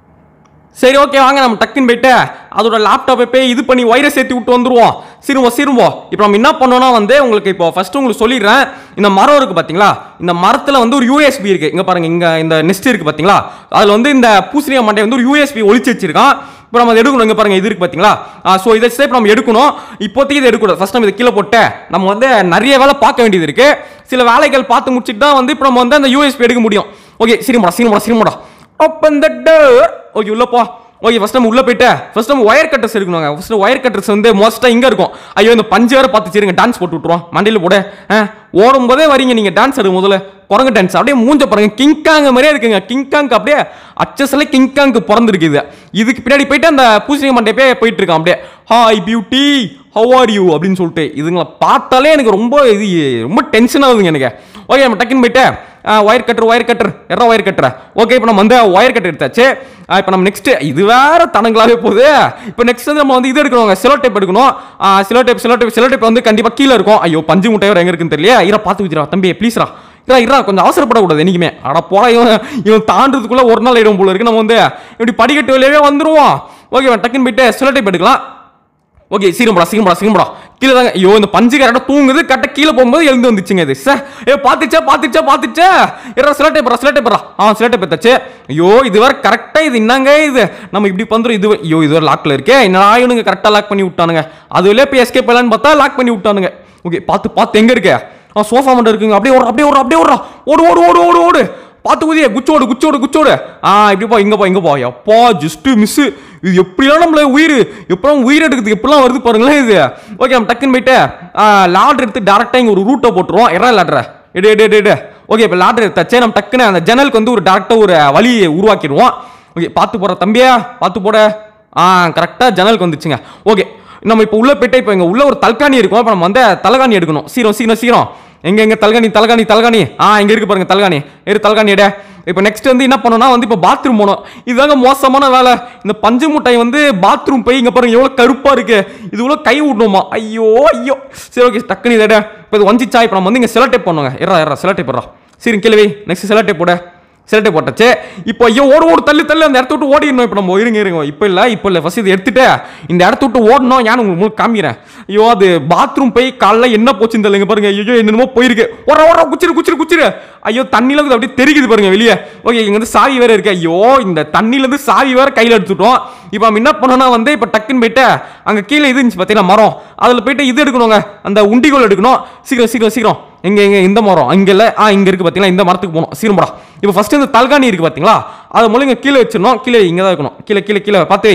சரி ஓகே வாங்க நம்ம டக்குன்னு போயிட்டு அதோட லேப்டாப்பை போய் இது பண்ணி வைரஸ் ஏற்றி விட்டு வந்துருவோம் சிருவோம் சிருவோம் இப்போ நம்ம என்ன பண்ணோம்னா வந்து உங்களுக்கு இப்போ ஃபர்ஸ்ட் உங்களுக்கு சொல்லிடுறேன் இந்த மரம் இருக்கு பார்த்தீங்களா இந்த மரத்தில் வந்து ஒரு யூஎஸ்பி இருக்கு இங்கே பாருங்க இங்கே இந்த நெஸ்ட் இருக்கு பார்த்தீங்களா அதில் வந்து இந்த பூசணியா மண்டை வந்து ஒரு யூஎஸ்பி ஒளிச்சு வச்சிருக்கான் இப்போ நம்ம அதை எடுக்கணும் இங்கே பாருங்க இது இருக்கு பார்த்தீங்களா ஸோ இதை ஸ்டெப் நம்ம எடுக்கணும் இப்போதைக்கு இதை எடுக்கக்கூடாது ஃபர்ஸ்ட் நம்ம இதை கீழே போட்டு நம்ம வந்து நிறைய வேலை பார்க்க வேண்டியது இருக்கு சில வேலைகள் பார்த்து முடிச்சுட்டு தான் வந்து இப்போ நம்ம வந்து அந்த யூஎஸ்பி எடுக்க முடியும் ஓகே சிரிமடா சிரிமடா சிரிமடா ஓப்பன் த டோர் ஓகே உள்ள போ ஓகே ஃபர்ஸ்ட் நம்ம உள்ள போயிட்டு ஃபர்ஸ்ட் நம்ம ஒயர் கட்டர்ஸ் எடுக்கணுங்க ஃபர்ஸ்ட் ஒயர் கட்டர்ஸ் வந்து மோஸ்டா இங்க இருக்கும் ஐயோ இந்த பஞ்சு வேற பார்த்து சரிங்க டான்ஸ் போட்டு விட்டுருவோம் மண்டையில போட ஓடும் போதே வரீங்க நீங்க டான்ஸ் எடுக்க முதல்ல குரங்கு டான்ஸ் அப்படியே மூஞ்ச பாருங்க கிங்காங் மாதிரியே இருக்குங்க கிங்காங்க்கு அப்படியே அச்சஸ்ல கிங்காங்க்கு பிறந்திருக்கு இது இதுக்கு பின்னாடி போயிட்டு அந்த பூசணி மண்டை போய் போயிட்டு இருக்கான் அப்படியே hi beauty how are you அப்படின்னு சொல்லிட்டு இதுங்களை பார்த்தாலே எனக்கு ரொம்ப இது ரொம்ப டென்ஷன் ஆகுதுங்க எனக்கு ஓகே நம்ம டக்குன்னு போயிட்டு ஒயர் கட்டர் ஒயர் கட்டர் எற ஒயர் கட்டர் ஓகே இப்போ நம்ம வந்து ஒயர் கட்டர் எடுத்தாச்சு இப்போ நம்ம நெக்ஸ்ட் இது வேற தனங்களாவே போகுது இப்போ நெக்ஸ்ட் வந்து நம்ம வந்து இது எடுக்கணும் செலோ டேப் எடுக்கணும் cello tape cello tape cello tape வந்து கண்டிப்பாக கீழே இருக்கும் ஐயோ பஞ்சு முட்டை வேற எங்க இருக்குன்னு தெரியல இரா பார்த்து வச்சிரா தம்பி ப்ளீஸ்ரா இரா இரா கொஞ்சம் அவசரப்படக்கூடாது என்னைக்குமே அட போட இவன் இவன் தாண்டதுக்குள்ள ஒரு நாள் இடம் போல இருக்கு நம்ம வந்து இப்படி படிக்கட்டு வழியாவே வந்துருவோம் ஓகே டக்குன்னு போயிட்டு செலோ டேப் எடுக்கலாம் ஓகே சீக்கிரம்டா சீக்கிரம்டா சீக்கிரம்டா கீழே தாங்க ஐயோ இந்த பஞ்சு கரெக்டாக தூங்குது கரெக்டாக கீழே போகும்போது எழுந்து வந்துச்சுங்க இது சார் ஏ பார்த்துச்சா பார்த்துச்சா பார்த்துச்சா இரா சிலட்டை போறா சிலட்டை போறா ஆ சிலட்டை பார்த்தாச்சு ஐயோ இது வேற கரெக்டாக இது என்னங்க இது நம்ம இப்படி பண்றோம் இது ஐயோ இது வேற லாக்ல இருக்கே என்னடா இவனுங்க கரெக்டாக லாக் பண்ணி விட்டானுங்க அதுல போய் எஸ்கேப் பண்ணலான்னு பார்த்தா லாக் பண்ணி விட்டானுங்க ஓகே பார்த்து பார்த்து எங்க இருக்க ஆ சோஃபா மட்டும் இருக்குங்க அப்படியே ஓடு அப்படியே ஓடு அப்படியே ஓடுறா ஓடு ஓடு ஓடு ஓடு ஓடு பார்த்து குதிய குச்சோடு குச்சோடு குச்சோடு ஆ இப்படி போ இங்க போ இங்க போ எப்பா ஜஸ்ட் மிஸ் இது எப்படிலாம் நம்மள உயிர் எப்படிலாம் உயிர் எடுக்கிறதுக்கு எப்படிலாம் வருது பாருங்களேன் இது ஓகே நம்ம டக்குன்னு போயிட்டு லாட்ரு எடுத்து டேரக்டாக இங்கே ஒரு ரூட்டை போட்டுருவோம் எறா லாட்ரை எடு எடு எடு எடு ஓகே இப்போ லாட்ரு எடுத்தாச்சே நம்ம டக்குன்னு அந்த ஜன்னலுக்கு வந்து ஒரு டேரக்டாக ஒரு வழியை உருவாக்கிடுவோம் ஓகே பார்த்து போகிற தம்பியா பார்த்து போட ஆ கரெக்டாக ஜன்னலுக்கு வந்துச்சுங்க ஓகே நம்ம இப்போ உள்ள போயிட்டு இப்போ இங்கே உள்ள ஒரு தல்காணி இருக்கும் இப்போ நம்ம வந்து தலகாணி எடுக்கணும் சீக்கிரம் சீக்கிரம் சீக்கிரம் எங்க எங்க தலகாணி தலகாணி தலகாணி ஆ இங்க இருக்கு பாருங்க தலகாணி இரு தலகாணி எட இப்போ நெக்ஸ்ட் வந்து என்ன பண்ணணும்னா வந்து இப்போ பாத்ரூம் போகணும் இதுதாங்க மோசமான வேலை இந்த பஞ்சு முட்டை வந்து பாத்ரூம் போய் இங்க பாருங்க எவ்வளவு கருப்பா இருக்கு இது இவ்வளோ கை விடணுமா ஐயோ ஐயோ சரி ஓகே டக்குனு இதை எடு. இப்போ இது வஞ்சிச்சா இப்போ நம்ம வந்து இங்க செலக்டே பண்ணுங்க எறா எறா செலக்டே போடுறா சரி கேள்வி நெக்ஸ்ட் செலக்டே போட செலக்டே போட்டாச்சு இப்போ ஐயோ ஓடு ஓடு தள்ளு தள்ளு அந்த இடத்த விட்டு ஓடிடணும் இப்போ நம்ம இருங்க இருங்க இப்போ இல்லை இப்போ இல்லை ஃபர்ஸ்ட் இதை எடுத்துட்டு இந்த இடத்த விட்டு ஓடணும் ஏன் உங்களுக்கு முழு காமிக்கிறேன் ஐயோ அது பாத்ரூம் போய் காலைல என்ன போச்சுன்னு தெரியல இங்க பாருங்க ஐயோ என்னமோ போயிருக்கு ஓட ஓட குச்சிரு குச்சிரு குச்சிரு ஐயோ தண்ணியில இருந்து அப்படியே தெரிக்குது பாருங்க வெளியே ஓகே இங்க வந்து சாவி வேற இருக்கு ஐயோ இந்த தண்ணியில இருந்து சாவி வேற கையில எடுத்துட்டோம் இப்போ நம்ம என்ன பண்ணோம்னா வந்து இப்போ டக்குன்னு போயிட்டு அங்க கீழே இது இருந்துச்சு பார்த்தீங்கன்னா மரம் அதில் போயிட்டு இது எடுக்கணுங்க அந்த உண்டிகோல் எடுக்கணும் சீக்கிரம் சீக்கிரம் சீக்கிரம் எங்க எங்க இந்த மரம் இங்க இல்ல ஆ இங்க இருக்கு பாத்தீங்களா இந்த மரத்துக்கு போகணும் சீக்கிரம்டா இப்போ ஃபர்ஸ்ட் இந்த தல்காணி இருக்கு பாத்தீங்களா அதை மூலம் இங்க கீழே வச்சிடணும் கீழே இங்க தான் இருக்கணும் கீழே கீழே கீழே பார்த்து வை.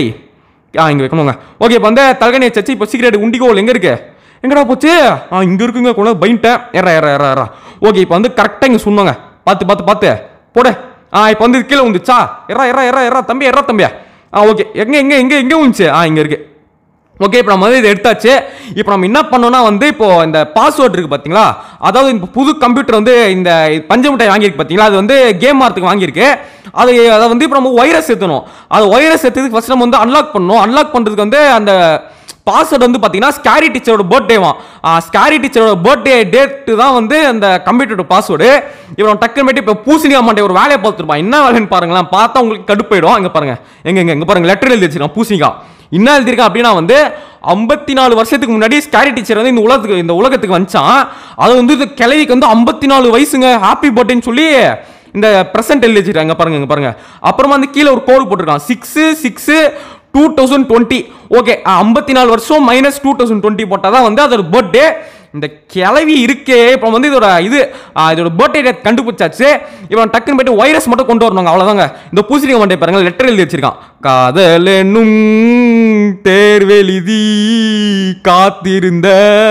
ஆ இங்க வைக்கணுங்க ஓகே இப்போ வந்து தல்காணி வச்சாச்சு இப்போ சீக்கிரம் உண்டிகோல் எங்க இருக்கு எங்கடா போச்சு ஆ இங்க இருக்குங்க கொண்டு வந்து பைன்ட்டேன் ஏறா ஏறா ஏறா ஏறா ஓகே இப்போ வந்து கரெக்டாக இங்க சொன்னாங்க பார்த்து பார்த்து பார்த்து போடு ஆ இப்போ வந்து இது கீழே வந்துச்சா எறா எறா எறா எறா தம்பி எறா தம்பியா ஆ ஓகே எங்க எங்க எங்க எங்க வந்துச்சு ஆ இங்க இருக்கு ஓகே இப்போ நம்ம வந்து இதை எடுத்தாச்சு இப்போ நம்ம என்ன பண்ணோம்னா வந்து இப்போ இந்த பாஸ்வேர்ட் இருக்கு பார்த்தீங்களா அதாவது இப்போ புது கம்ப்யூட்டர் வந்து இந்த பஞ்சமுட்டை வாங்கியிருக்கு பார்த்தீங்களா அது வந்து கேம் ஆகிறதுக்கு வாங்கியிருக்கு அது அதை வந்து இப்போ நம்ம வைரஸ் ஏற்றணும் அது வைரஸ் ஏற்றதுக்கு ஃபர்ஸ்ட் நம்ம வந்து அன்லாக் பண்ணணும் அன்லாக் பண்ணுறதுக்கு வந்து அந்த பாஸ்வேர்டு வந்து பார்த்தீங்கன்னா ஸ்கேரி டீச்சரோட பர்த்டேவா ஸ்கேரி டீச்சரோட பர்த்டே டேட்டு தான் வந்து அந்த கம்ப்யூட்டரோட பாஸ்வேர்டு இப்போ நம்ம டக்குன்னு போயிட்டு இப்போ பூசணியா மாட்டே ஒரு வேலையை பார்த்துருப்பான் என்ன வேலைன்னு பாருங்களேன் பார்த்தா உங்களுக்கு கடுப்பாயிடும் இங்கே பாருங்க எங்க எங்க இங்கே பாருங்க லெட்டர் எழுதி வச்சிருக்கான் பூசணிக்கா என்ன எழுதியிருக்கேன் அப்படின்னா வந்து ஐம்பத்தி நாலு வருஷத்துக்கு முன்னாடி ஸ்கேரி டீச்சர் வந்து இந்த உலகத்துக்கு இந்த உலகத்துக்கு வந்துச்சான் அது வந்து இந்த கிழவிக்கு வந்து ஐம்பத்தி நாலு வயசுங்க ஹாப்பி பர்த்டேன்னு சொல்லி இந்த ப்ரெசென்ட் எழுதி வச்சிருக்காங்க பாருங்க இங்க பாருங்க அப்புறமா வந்து கீழே ஒரு கோடு போட்டிருக்கான் six six two thousand twenty okay ஐம்பத்தி நாலு வருஷம் மைனஸ் டூ தௌசண்ட் டுவெண்ட்டி போட்டால் தான் வந்து அதோட பர்த்டே இந்த கிளவி இருக்கே இப்போ வந்து இதோட இது ஆ, இதோட பர்த்டே டேட் கண்டுபிடிச்சாச்சு இப்போ டக்குன்னு போயிட்டு வைரஸ் மட்டும் கொண்டு வரணுங்க அவ்வளோதாங்க இந்த பூசணிக்க மண்டே பாருங்க லெட்டர் எழுதி வச்சிருக்கான் காதலெனும் தேர்வெழுதி காத்திருந்த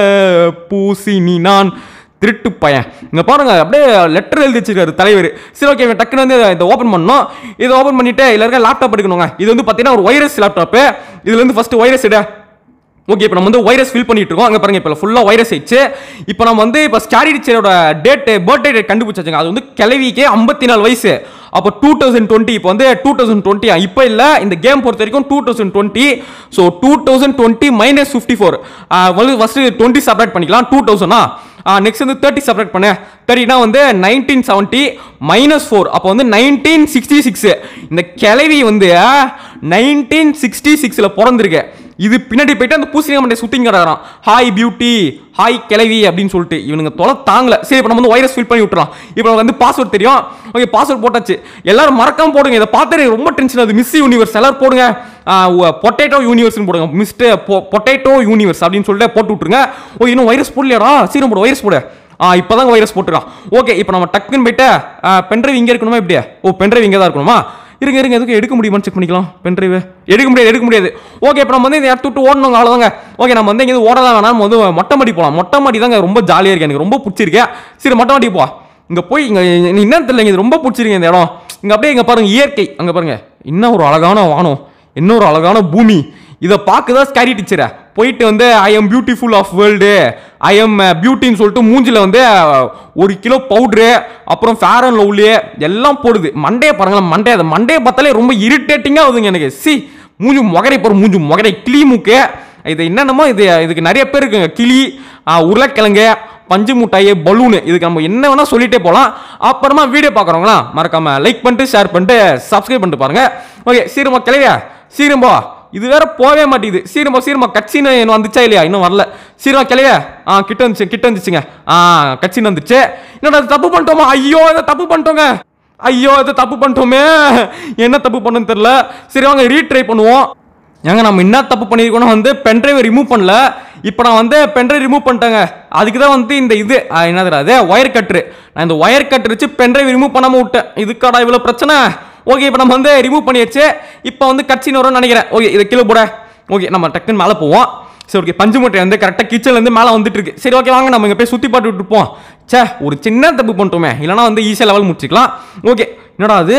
பூசினி நான் திருட்டு பையன் இங்க பாருங்க அப்படியே லெட்டர் எழுதி வச்சிருக்காரு தலைவர் சரி ஓகே இவன் டக்குன்னு வந்து இதை ஓப்பன் பண்ணணும் இதை ஓப்பன் பண்ணிட்டு இதுல இருக்க லேப்டாப் எடுக்கணுங்க இது வந்து பார்த்தீங்கன்னா ஒரு வைரஸ் லேப்டாப்பு இதுல இருந்து ஃபர்ஸ்ட் வைரஸ் எடு ஓகே இப்போ நம்ம வந்து வைரஸ் ஃபில் பண்ணிட்டு இருக்கோம் அங்கே பாருங்க இப்போ ஃபுல்லாக வைரஸ் ஆயிடுச்சு இப்போ நம்ம வந்து இப்போ ஸ்டாரி டீச்சரோட டேட் பர்த்டே டேட் கண்டுபிடிச்சாச்சுங்க அது வந்து கிளவிக்கு ஐம்பத்தி நாலு வயசு அப்போ டூ தௌசண்ட் டுவெண்ட்டி இப்போ வந்து டூ தௌசண்ட் டுவெண்ட்டி இப்போ இல்லை இந்த கேம் பொறுத்த வரைக்கும் two thousand twenty so two thousand twenty minus fifty four வந்து ஃபஸ்ட்டு டுவெண்ட்டி செப்பரேட் பண்ணிக்கலாம் டூ தௌசண்டா நெக்ஸ்ட் வந்து தேர்ட்டி செப்பரேட் பண்ணு தேர்ட்டினா வந்து நைன்டீன் செவன்ட்டி மைனஸ் ஃபோர் அப்போ வந்து நைன்டீன் சிக்ஸ்டி சிக்ஸ் இந்த கிளவி வந்து நைன்டீன் சிக்ஸ்டி சிக்ஸில் பிறந்திருக்கு இது பின்னாடி போயிட்டு அந்த பூசணிக்க மண்டை சுத்திங் கிடக்குறான் ஹாய் பியூட்டி ஹாய் கிளவி அப்படின்னு சொல்லிட்டு இவனுங்க தொலை தாங்கல சரி இப்போ நம்ம வந்து வைரஸ் ஃபில் பண்ணி விட்டுறலாம் இப்போ நமக்கு வந்து பாஸ்வேர்ட் தெரியும் ஓகே பாஸ்வேர்ட் போட்டாச்சு எல்லாரும் மறக்காம போடுங்க இதை பார்த்து எனக்கு ரொம்ப டென்ஷன் ஆகுது மிஸ் யூனிவர்ஸ் எல்லாரும் போடுங்க பொட்டேட்டோ யூனிவர்ஸ்னு போடுங்க மிஸ்டர் பொட்டேட்டோ யூனிவர்ஸ் அப்படின்னு சொல்லிட்டு போட்டு விட்டுருங்க ஓ இன்னும் வைரஸ் போடலையாடா சீரம் போடு வைரஸ் போடு ஆ இப்போதான் வைரஸ் போட்டுருக்கான் ஓகே இப்போ நம்ம டக்குன்னு போயிட்டு பென்ட்ரைவ் இங்கே இருக்கணுமா இப்படியா ஓ பென்ட்ரைவ் இங்கே தான் இருக்கணுமா இருங்க இருங்க எதுக்கு எடுக்க முடியுமான்னு செக் பண்ணிக்கலாம் பென்ட்ரைவ் எடுக்க முடியாது எடுக்க முடியாது ஓகே இப்போ நம்ம வந்து இந்த இடத்த விட்டு ஓடணுங்க அவ்வளோதாங்க ஓகே நம்ம வந்து இங்கே ஓடலாம் வேணாம் நம்ம வந்து மொட்டை மாடி போகலாம் மொட்டை மாடி தாங்க ரொம்ப ஜாலியாக இருக்கு எனக்கு ரொம்ப பிடிச்சிருக்கு சரி மொட்டை மாடி போ இங்கே போய் இங்கே என்ன தெரியல இது ரொம்ப பிடிச்சிருக்கு இந்த இடம் இங்கே அப்படியே இங்கே பாருங்க இயற்கை அங்கே பாருங்க இன்னும் ஒரு அழகான வானம் இன்னொரு அழகான பூமி இதை பார்க்க தான் ஸ்கேரி டீச்சரை போயிட்டு வந்து I am beautiful of world I am பியூட்டின்னு சொல்லிட்டு மூஞ்சில வந்து அஹ், ஒரு கிலோ பவுட்ரு அப்புறம் ஃபேர் அண்ட் லவ்லி எல்லாம் போடுது மண்டையை பாருங்களேன் மண்டே அந்த மண்டையை பார்த்தாலே ரொம்ப இரிட்டேட்டிங்காக ஆகுதுங்க எனக்கு சி மூஞ்சி முகரை போகிற மூஞ்சி முகரை கிளி மூக்கு இது என்னென்னமோ இது இதுக்கு நிறைய பேர் இருக்குங்க கிளி அஹ், உருளைக்கிழங்கு பஞ்சு முட்டாய் பலூனு இதுக்கு நம்ம என்ன வேணா சொல்லிட்டே போகலாம் அப்புறமா வீடியோ பார்க்குறவங்களா மறக்காம லைக் பண்ணிட்டு ஷேர் பண்ணிட்டு சப்ஸ்கிரைப் பண்ணிட்டு பாருங்க ஓகே சீரமா கிளவியா சீரம்போ இது வேற போகவே மாட்டேங்குது சீரமா சீரமா கட்சின்னு இன்னும் வந்துச்சா இல்லையா இன்னும் வரல சீரமா கிளவியா ஆ கிட்ட வந்துச்சு கிட்ட வந்துச்சுங்க ஆ கட்சின்னு வந்துச்சு என்னடா இது தப்பு பண்ணிட்டோமா ஐயோ இதை தப்பு பண்ணிட்டோங்க ஐயோ இதை தப்பு பண்ணிட்டோமே என்ன தப்பு பண்ணணும்னு தெரியல சரி வாங்க ரீட்ரை பண்ணுவோம் ஏங்க நம்ம என்ன தப்பு பண்ணியிருக்கோம்னா வந்து பென்ட்ரைவை ரிமூவ் பண்ணல இப்போ நான் வந்து பென்ட்ரைவ் ரிமூவ் பண்ணிட்டேங்க அதுக்கு தான் வந்து இந்த இது ஆ, என்னதுடா அது ஒயர் கட்ரு நான் இந்த ஒயர் கட் வச்சு பென்ட்ரைவ் ரிமூவ் பண்ணாமல் விட்டேன் இதுக்காடா இவ்வளோ பிரச்சனை ஓகே இப்போ நம்ம வந்து ரிமூவ் பண்ணியாச்சு இப்போ வந்து கட்சின்னு வரும்னு நினைக்கிறேன் ஓகே இதை கீழே போட ஓகே நம்ம டக்குன்னு மேலே போவோம் சரி ஓகே பஞ்சு மூட்டை வந்து கரெக்டாக கிச்சன்லேருந்து மேலே வந்துட்டு இருக்கு சரி ஓகே வாங்க நம்ம இங்கே போய் சுற்றி பாட்டு விட்டுருப்போம் ச்சே ஒரு சின்ன தப்பு பண்ணிட்டோமே இல்லைனா வந்து ஈஸியாக லெவல் முடிச்சுக்கலாம் ஓகே என்னடா அது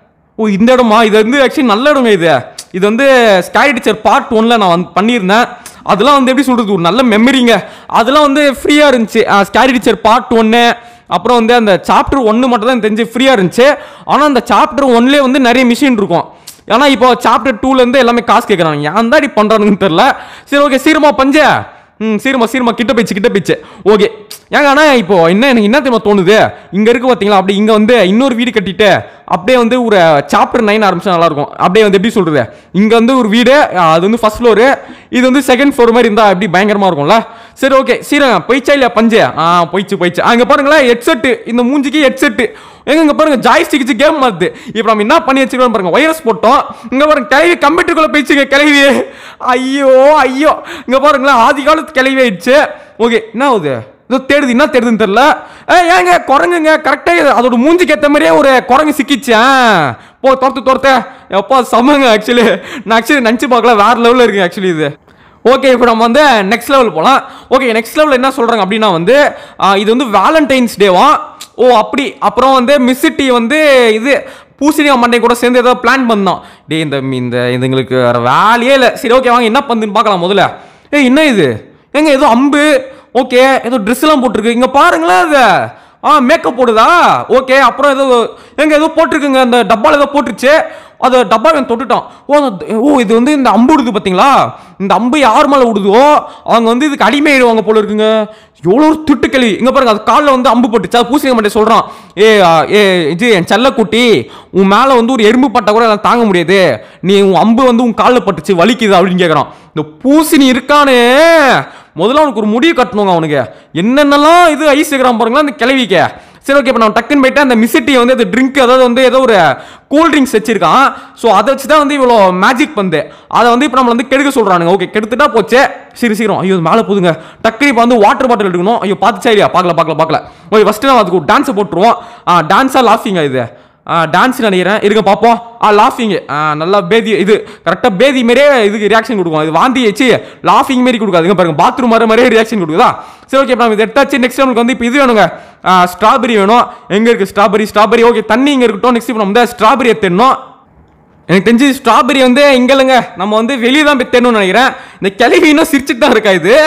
ஓ இந்த இடமா இது வந்து ஆக்சுவலி நல்ல இடங்க இது இது வந்து ஸ்கை டீச்சர் பார்ட் ஒன்ல நான் வந்து பண்ணியிருந்தேன் அதெல்லாம் வந்து எப்படி சொல்றது ஒரு நல்ல மெமரிங்க அதெல்லாம் வந்து ஃப்ரீயாக இருந்துச்சு ஸ்கேரி டீச்சர் பார்ட் ஒன்று அப்புறம் வந்து அந்த சாப்டர் ஒன்று மட்டும் தான் தெரிஞ்சு ஃப்ரீயாக இருந்துச்சு ஆனால் அந்த சாப்டர் ஒன்லேயே வந்து நிறைய மிஷின் இருக்கும் ஏன்னா இப்போ சாப்டர் டூலேருந்து எல்லாமே காசு கேட்குறாங்க ஏன் தான் இப்படி பண்ணுறானுன்னு தெரில சரி ஓகே சீரமா பஞ்ச ம் சீரமா சீரமா கிட்ட போயிடுச்சு கிட்ட போயிடுச்சு ஓகே ஏங்க ஆனால் இப்போ என்ன எனக்கு என்ன தெரியுமா தோணுது இங்கே இருக்கு பார்த்தீங்களா அப்படி இங்கே வந்து இன்னொரு வீடு கட்டிட்டு அப்படியே வந்து ஒரு சாப்டர் நைன் ஆரம்பிச்சா நல்லா இருக்கும் அப்படியே வந்து எப்படி சொல்றது இங்க வந்து ஒரு வீடு அஹ், அது வந்து ஃபர்ஸ்ட் ஃப்ளோரு இது வந்து செகண்ட் ஃப்ளோர் மாதிரி இருந்தா எப்படி பயங்கரமா இருக்கும்ல சரி ஓகே சீரங்க போயிச்சா இல்லையா பஞ்சு ஆ போயிச்சு போயிச்சு அங்க பாருங்களேன் ஹெட்செட்டு இந்த மூஞ்சிக்கு ஹெட்செட்டு எங்க இங்க பாருங்க ஜாய்ஸ்டிக் வச்சு கேம் மாத்து இப்போ நம்ம என்ன பண்ணி வச்சிருக்கோம் பாருங்க வைரஸ் போட்டோம் இங்க பாருங்க கிளவி கம்ப்யூட்டருக்குள்ள போயிடுச்சுங்க கிளவி ஐயோ ஐயோ இங்க பாருங்களேன் ஆதி காலத்து கிளவி ஆயிடுச்சு ஓகே என்ன ஆகுது ஏதோ தேடுது என்ன தேடுதுன்னு தெரியல ஏ ஏங்க குரங்குங்க கரெக்டாக அதோட மூஞ்சிக்கு ஏற்ற மாதிரியே ஒரு குரங்கு சிக்கிச்சு ஆ. போ துரத்து துரத்த எப்பா சமங்க ஆக்சுவலி நான் ஆக்சுவலி நினச்சி பார்க்கல வேற லெவலில் இருக்கு ஆக்சுவலி இது ஓகே இப்போ நம்ம வந்து நெக்ஸ்ட் லெவல் போகலாம் ஓகே நெக்ஸ்ட் லெவல் என்ன சொல்கிறாங்க அப்படின்னா வந்து ஆ, இது வந்து வேலண்டைன்ஸ் டேவா ஓ அப்படி அப்புறம் வந்து மிஸ்ஸிட்டி வந்து இது பூசணியா மண்டை கூட சேர்ந்து ஏதோ பிளான் பண்ணோம் டேய் இந்த இந்த இதுங்களுக்கு வேற வேலையே இல்லை சரி ஓகே வாங்க என்ன பண்ணுன்னு பார்க்கலாம் முதல்ல ஏய் என்ன இது ஏங்க ஏதோ அம்பு ஓகே ஏதோ ட்ரெஸ் எல்லாம் போட்டிருக்கு இங்க பாருங்களேன் அது ஆ மேக்கப் போடுதா ஓகே அப்புறம் ஏதோ எங்க ஏதோ போட்டிருக்குங்க அந்த டப்பால ஏதோ போட்டுருச்சு அது டப்பா அவன் தொட்டுட்டான் ஓ அந்த- ஓ இது வந்து இந்த அம்பு விடுது பார்த்தீங்களா இந்த அம்பு யார் மேலே விடுதோ அவங்க வந்து இதுக்கு அடிமையிடுவாங்க போல இருக்குங்க எவ்வளோ ஒரு திட்டுக்களி இங்க பாருங்க அது காலில் வந்து அம்பு போட்டுச்சு அது பூசணிக்க மாட்டே சொல்றான் ஏ ஆ, ஏ இது என் செல்லக்குட்டி உன் மேலே வந்து ஒரு எறும்பு பட்டா கூட என்னால தாங்க முடியாது நீ உன் அம்பு வந்து உன் காலில் பட்டுச்சு வலிக்குது அப்படின்னு கேட்குறான் இந்த பூசணி இருக்கானே முதல்ல அவனுக்கு ஒரு முடிவு கட்டணுங்க அவனுக்கு என்னென்னலாம் இது ஐஸ் இருக்கிறான் பாருங்களா அந்த கிளவிக்க சரி ஓகே இப்போ நம்ம டக்குன்னு போயிட்டு அந்த மிசிட்டி வந்து அது ட்ரிங்க் அதாவது வந்து ஏதோ ஒரு கூல் ட்ரிங்க்ஸ் வச்சிருக்கான் ஸோ அதை வச்சு தான் வந்து இவ்வளோ மேஜிக் பண்ணுது அதை வந்து இப்போ நம்ம வந்து கெடுக்க சொல்கிறானுங்க ஓகே கெடுத்துட்டா போச்சு சரி சீக்கிரம் ஐயோ மேலே போதுங்க டக்குனு இப்போ வந்து வாட்டர் பாட்டில் எடுக்கணும் ஐயோ பார்த்துச்சா இல்லையா பார்க்கல பார்க்கல பார்க்கல ஓகே ஃபஸ்ட்டு நம்ம அதுக்கு ஒரு டான்ஸை போட்டுருவோம் டான்ஸாக லாஃபிங்கா இது டான்ஸ் நினைக்கிறேன் இருங்க பார்ப்போம் ஆ லாஃபிங் நல்லா பேதி இது கரெக்டாக பேதி மாதிரியே இதுக்கு ரியாக்ஷன் கொடுக்கும் இது வாந்தி வச்சு லாஃபிங் மாரி கொடுக்காதுங்க பாருங்க பாத்ரூம் வர மாதிரியே ரியாக்ஷன் கொடுக்குதா சரி ஓகே இப்போ நம்ம இதை எடுத்தாச்சு நெக்ஸ்ட் நமக்கு வந்து இப்போ இது வேணுங்க ஸ்ட்ராபெரி வேணும் எங்கே இருக்குது ஸ்ட்ராபெரி ஸ்ட்ராபெரி ஓகே தண்ணி இங்கே இருக்கட்டும் நெக்ஸ்ட் இப்போ நம்ம வந்து ஸ்ட்ராபெரி எடுத்துடணும் எனக்கு தெரிஞ்சு ஸ்ட்ராபெரி வந்து இங்க இல்லைங்க நம்ம வந்து வெளியே தான் போய் தேடணும்னு நினைக்கிறேன் இந்த கிளவி இன்னும் சிரிச்சுட்டு தான் இருக்கா இது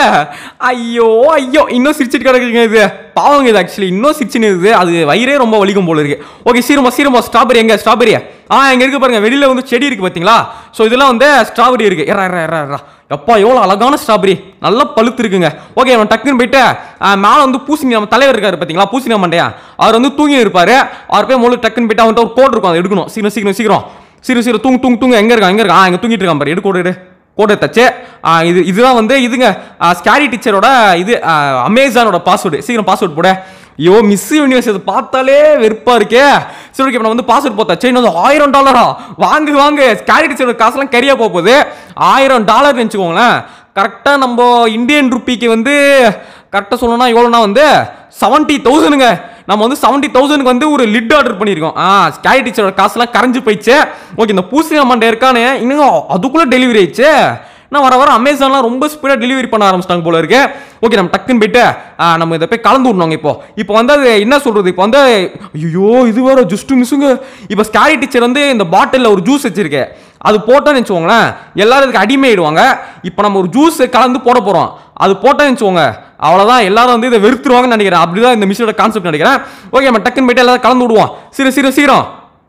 ஐயோ ஐயோ இன்னும் சிரிச்சிட்டு கிடக்குங்க இது பாவங்க இது ஆக்சுவலி இன்னும் சிரிச்சுன்னு இருக்குது அது வயிறே ரொம்ப வலிக்கும் போல இருக்கு ஓகே சீரமா சீரமா ஸ்ட்ராபெரி எங்க ஸ்ட்ராபெரி ஆ இங்க இருக்கு பாருங்க வெளியில வந்து செடி இருக்கு பாத்தீங்களா ஸோ இதெல்லாம் வந்து ஸ்ட்ராபெரி இருக்கு எறா எறா எறா எறா எப்பா எவ்வளோ அழகான ஸ்ட்ராபெரி நல்லா பழுத்து இருக்குங்க ஓகே நம்ம டக்குன்னு போயிட்டு மேலே வந்து பூசணி நம்ம தலைவர் இருக்காரு பார்த்தீங்களா பூசணி மண்டையா அவர் வந்து தூங்கி இருப்பாரு அவர் போய் மூணு டக்குன்னு போயிட்டு அவன்கிட்ட ஒரு கோட் இருக்கும் அதை எடுக்கணும் சீக்கிரம் சீக்கிரம் சீக்கிரம் சீக்கிரம் சீக்கிரம் தூங்கு தூங்கு தூங்கு எங்கே இருக்கான் எங்கே இருக்கான் இங்கே தூங்கிட்டு இருக்கான் பாரு எடு கோடு எடு கோடை தச்சு ஆ, இது இதுதான் வந்து இதுங்க ஸ்கேரி டீச்சரோட இது ஆ, அமேசானோட பாஸ்வேர்டு சீக்கிரம் பாஸ்வேர்டு போட ஐயோ மிஸ் யூனிவர்ஸ் இது பார்த்தாலே வெறுப்பா இருக்கே சரி ஓகே இப்போ நான் வந்து பாஸ்வேர்ட் போத்தாச்சு இன்னும் வந்து ஆயிரம் டாலரா வாங்கு வாங்கு ஸ்கேரி டீச்சரோட காசுலாம் கரியா போக போகுது ஆயிரம் டாலர் வச்சுக்கோங்களேன் கரெக்டாக நம்ம இந்தியன் ருப்பிக்கு வந்து கரெக்டாக சொல்லணும்னா எவ்வளோனா வந்து செவன்ட்டி தௌசண்ட்ங்க நம்ம வந்து செவன்ட்டி தௌசண்ட்க்கு வந்து ஒரு லிட் ஆர்டர் பண்ணியிருக்கோம் ஆ ஸ்கை டீச்சரோட காசுலாம் கரைஞ்சு போயிடுச்சு ஓகே இந்த பூசணி அம்மாண்ட இருக்கானே இன்னும் அதுக்குள்ளே டெலிவரி ஆயிடுச்சு நான் வர வர அமேசான்லாம் ரொம்ப ஸ்பீடாக டெலிவரி பண்ண ஆரம்பிச்சிட்டாங்க போல இருக்கு ஓகே நம்ம டக்குன்னு போயிட்டு ஆ, நம்ம இதை போய் கலந்து விடணுங்க இப்போ இப்போ வந்து அது என்ன சொல்றது இப்போ வந்து ஐயோ இது வேற ஜஸ்ட் மிஸ்ஸுங்க இப்போ ஸ்கேரி டீச்சர் வந்து இந்த பாட்டிலில் ஒரு ஜூஸ் வச்சிருக்கு அது போட்டோன்னு வச்சுக்கோங்களேன் எல்லாரும் இதுக்கு அடிமையிடுவாங்க இப்போ நம்ம ஒரு ஜூஸ் கலந்து போட போகிறோம் அது போட்டோன்னு வச்சுக்கோங்க அவ்வளோதான் எல்லாரும் வந்து இதை வெறுத்துருவாங்கன்னு நினைக்கிறேன் அப்படிதான் இந்த மிஷினோட கான்செப்ட் நினைக்கிறேன் ஓகே நம்ம டக்குன்னு போயிட்டு எல்லாரும் கலந்து விடுவோம் serum serum serum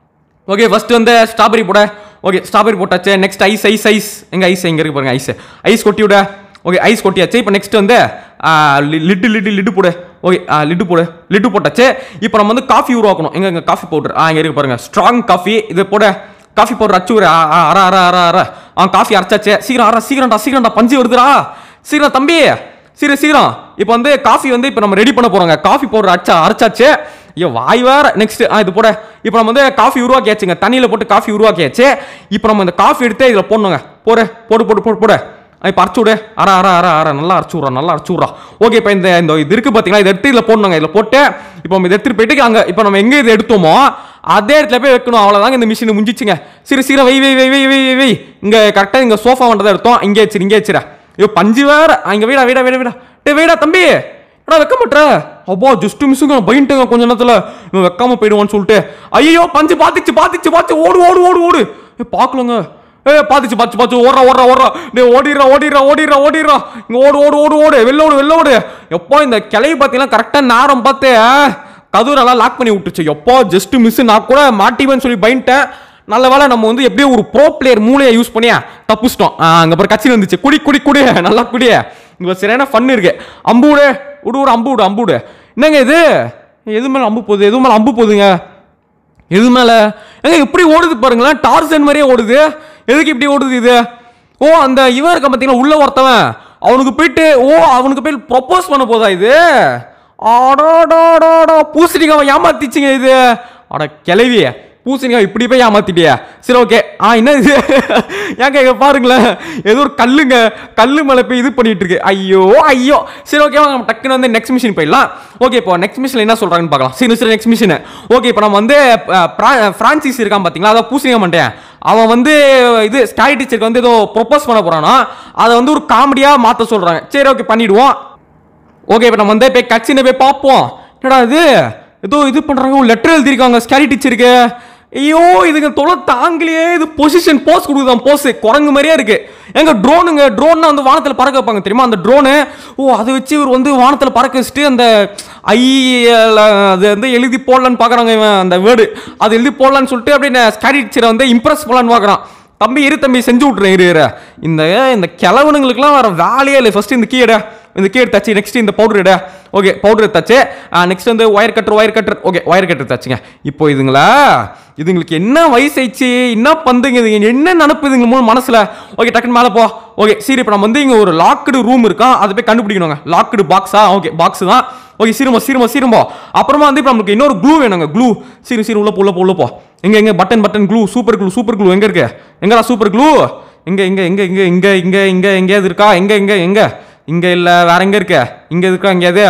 okay first வந்து ஸ்ட்ராபெரி போட ஓகே ஸ்ட்ராபெரி போட்டாச்சு நெக்ஸ்ட் ஐஸ் ஐஸ் ஐஸ் எங்க ஐஸ் எங்க இருக்கு பாருங்க ஐஸ் ஐஸ் கொட்டி விட ஓகே ஐஸ் கொட்டியாச்சு இப்போ நெக்ஸ்ட் வந்து லிட்டு லிட்டு லிட்டு போடு ஓகே லிட்டு போடு லிட்டு போட்டாச்சு இப்போ நம்ம வந்து காஃபி உருவாக்கணும் எங்க எங்க காஃபி பவுடர் ஆ இங்க இருக்கு பாருங்க ஸ்ட்ராங் காஃபி இது போட காஃபி பவுடர் அச்சு விடு. ஆ ஆ, அர அர அர அர ஆ காஃபி அரைச்சாச்சு சீக்கிரம் அர சீக்கிரம்டா சீக்கிரம்டா பஞ்சு வருதுடா சீக்கிரம் தம்பி சீக்கிரம் சீக்கிரம் இப்போ வந்து காஃபி வந்து இப்போ நம்ம ரெடி பண்ண போறோங்க காஃபி பவுடர் அரைச்சா அரைச்சாச்சு ஐயோ வாய் வேற நெக்ஸ்ட் ஆ இது போட இப்போ நம்ம வந்து காஃபி உருவாக்கியாச்சுங்க தண்ணியில் போட்டு காஃபி உருவாக்கியாச்சு இப்போ நம்ம இந்த காஃபி எடுத்து இதில் போடணுங்க போடு போடு போடு போடு போடு இப்போ அரைச்சு விடு அர அர அர அர நல்லா அரைச்சு விட்றா நல்லா அரைச்சு விட்றா ஓகே இப்போ இந்த இந்த இது இருக்கு பார்த்தீங்களா இதை எடுத்து இதில் போடணுங்க இதில் போட்டு இப்போ நம்ம இதை எடுத்துட்டு போயிட்டு அங்கே இப்போ நம்ம எங்கே இதை எடுத்தோமோ அதே இடத்துல போய் வைக்கணும் அவ்வளோதாங்க இந்த மிஷின் முடிஞ்சிச்சுங்க சரி சீக்கிரம் வை வை வை வை வை வை வை இங்கே கரெக்டாக இங்கே சோஃபா வந்ததை எடுத்தோம் இங்கே வச்சிரு இங்கே வச்சிர ஐயோ பஞ்சு வேற அங்கே வீடா வீடா வீடா வீடா டே வீடா தம்பி எடா வைக்க மாட்டேற அப்பா ஜஸ்ட் மிஸ்ஸுங்க பயந்துட்டேங்க கொஞ்ச நேரத்தில் இவன் வைக்காம போயிடுவான்னு சொல்லிட்டு ஐயோ பஞ்சு பாத்துச்சு பாத்துச்சு பாத்து ஓடு ஓடு ஓடு ஓடு ஏ பார்க்கலங்க ஏ பாத்துச்சு பாத்து பாத்து ஓடுறா ஓடுறா ஓடுறா டேய் ஓடிடுறா ஓடிடுறா ஓடிடுறா ஓடிடுறா இங்க ஓடு ஓடு ஓடு ஓடு வெளில ஓடு வெளில ஓடு எப்போ இந்த கிளவி பார்த்தீங்கன்னா கரெக்டாக நேரம் பார்த்து கதூரெல்லாம் லாக் பண்ணி விட்டுச்சு எப்போ ஜஸ்ட் மிஸ் நான் கூட மாட்டிவேன்னு சொல்லி பயந்துட்டேன் நல்ல வேளை நம்ம வந்து எப்படியோ ஒரு ப்ரோ பிளேயர் மூளையை யூஸ் பண்ணியா தப்பிச்சிட்டோம் அங்கே அப்புறம் கட்சி வந்துச்சு குடி குடி குடி நல்லா குடிய இங்கே சரியான ஃபன் இருக்கு அம்பு விடு விடு விடு அம்பு விடு அம்பு விடு என்னங்க இது எது மேலே அம்பு போகுது எது மேலே அம்பு போகுதுங்க எது மேல ஏங்க இப்படி ஓடுது பாருங்களேன் டார்சன் மாதிரியே ஓடுது எதுக்கு இப்படி ஓடுது இது ஓ அந்த இவன் இருக்க பார்த்தீங்கன்னா உள்ள ஒருத்தவன் அவனுக்கு போயிட்டு ஓ அவனுக்கு போய் ப்ரொப்போஸ் பண்ண போதா இது ஆடாடாடாடா பூசணிக்காவை ஏமாத்திச்சுங்க இது அட கிளவி பூசணிக்காய் இப்படி போய் ஏமாத்திட்டியா சரி ஓகே ஆ என்ன இது ஏங்க இங்க பாருங்களேன் ஏதோ ஒரு கல்லுங்க கல்லு மேலே போய் இது பண்ணிட்டு இருக்கு ஐயோ ஐயோ சரி ஓகே வாங்க நம்ம டக்குன்னு வந்து நெக்ஸ்ட் மிஷின் போயிடலாம் ஓகே இப்போ நெக்ஸ்ட் மிஷின் என்ன சொல்றாங்கன்னு பார்க்கலாம் சரி சரி நெக்ஸ்ட் மிஷின் ஓகே இப்போ நம்ம வந்து அஹ், பிரா- பிரான்சிஸ் இருக்கான் பார்த்தீங்களா அதான் பூசணிக்க மாட்டேன் அவன் வந்து இது ஸ்காய் டீச்சருக்கு வந்து ஏதோ ப்ரொப்போஸ் பண்ண போறானா அதை வந்து ஒரு காமெடியாக மாற்ற சொல்றாங்க சரி ஓகே பண்ணிடுவோம் ஓகே இப்போ நம்ம வந்து போய் கட்சின்னு போய் பார்ப்போம் என்னடா இது ஏதோ இது பண்றாங்க ஒரு லெட்டர் எழுதிருக்காங்க ஸ்கேரி டீச்சருக்கு ஐயோ இதுங்க தொலை தாங்கலையே இது பொசிஷன் போஸ் கொடுக்குதான் போஸ் குரங்கு மாதிரியே இருக்கு எங்க ட்ரோனுங்க ட்ரோன்னா வந்து வானத்தில் பறக்க வைப்பாங்க தெரியுமா அந்த ட்ரோனு ஓ அதை வச்சு இவர் வந்து வானத்தில் பறக்க வச்சுட்டு அந்த ஐ அது வந்து எழுதி போடலான்னு பார்க்குறாங்க இவன் அந்த வேர்டு அது எழுதி போடலான்னு சொல்லிட்டு அப்படியே ஸ்கேரி டீச்சரை வந்து இம்ப்ரெஸ் பண்ணலான்னு பார்க்குறான் தம்பி இரு தம்பி செஞ்சு விட்றேன் இரு இரு இந்த இந்த கிழவனுங்களுக்குலாம் வேற வேலையே இல்லை ஃபர்ஸ்ட் இந்த கீ எடு இந்த கீ எடுத்தாச்சு நெக்ஸ்ட் இந்த பவுடர் எடு ஓகே பவுடர் எடுத்தாச்சு நெக்ஸ்ட் வந்து wire cutter wire cutter okay wire cutter எடுத்தாச்சுங்க இப்போ இதுங்களா இதுங்களுக்கு என்ன வயசாயிடுச்சு என்ன பந்துங்க இதுங்க என்ன நினப்பு இதுங்க மூணு மனசுல ஓகே டக்குன்னு மேலே போ ஓகே சரி இப்போ நம்ம வந்து இங்கே ஒரு லாக்டு ரூம் இருக்கா அதை போய் கண்டுபிடிக்கணுங்க லாக்டு பாக்ஸா ஓகே பாக்ஸ் தான் ஓகே சீரும்போ சீரும்போ சீரும்போ அப்புறமா வந்து இப்போ நமக்கு இன்னொரு க்ளூ வேணுங்க க்ளூ சீரு சீரு உள்ள போ உள்ள போ உள்ள போ எங்க எங்க button button clue super clue super clue எங்க இருக்கு எங்கடா சூப்பர் க்ளூ எங்க எங்க எங்க எங்க இங்க இங்க இங்க எங்கேயாவது இருக்கா எங்க எங்க எங்க இங்க இல்ல வேற எங்க இருக்கு இங்க இருக்கா எங்கேயாவது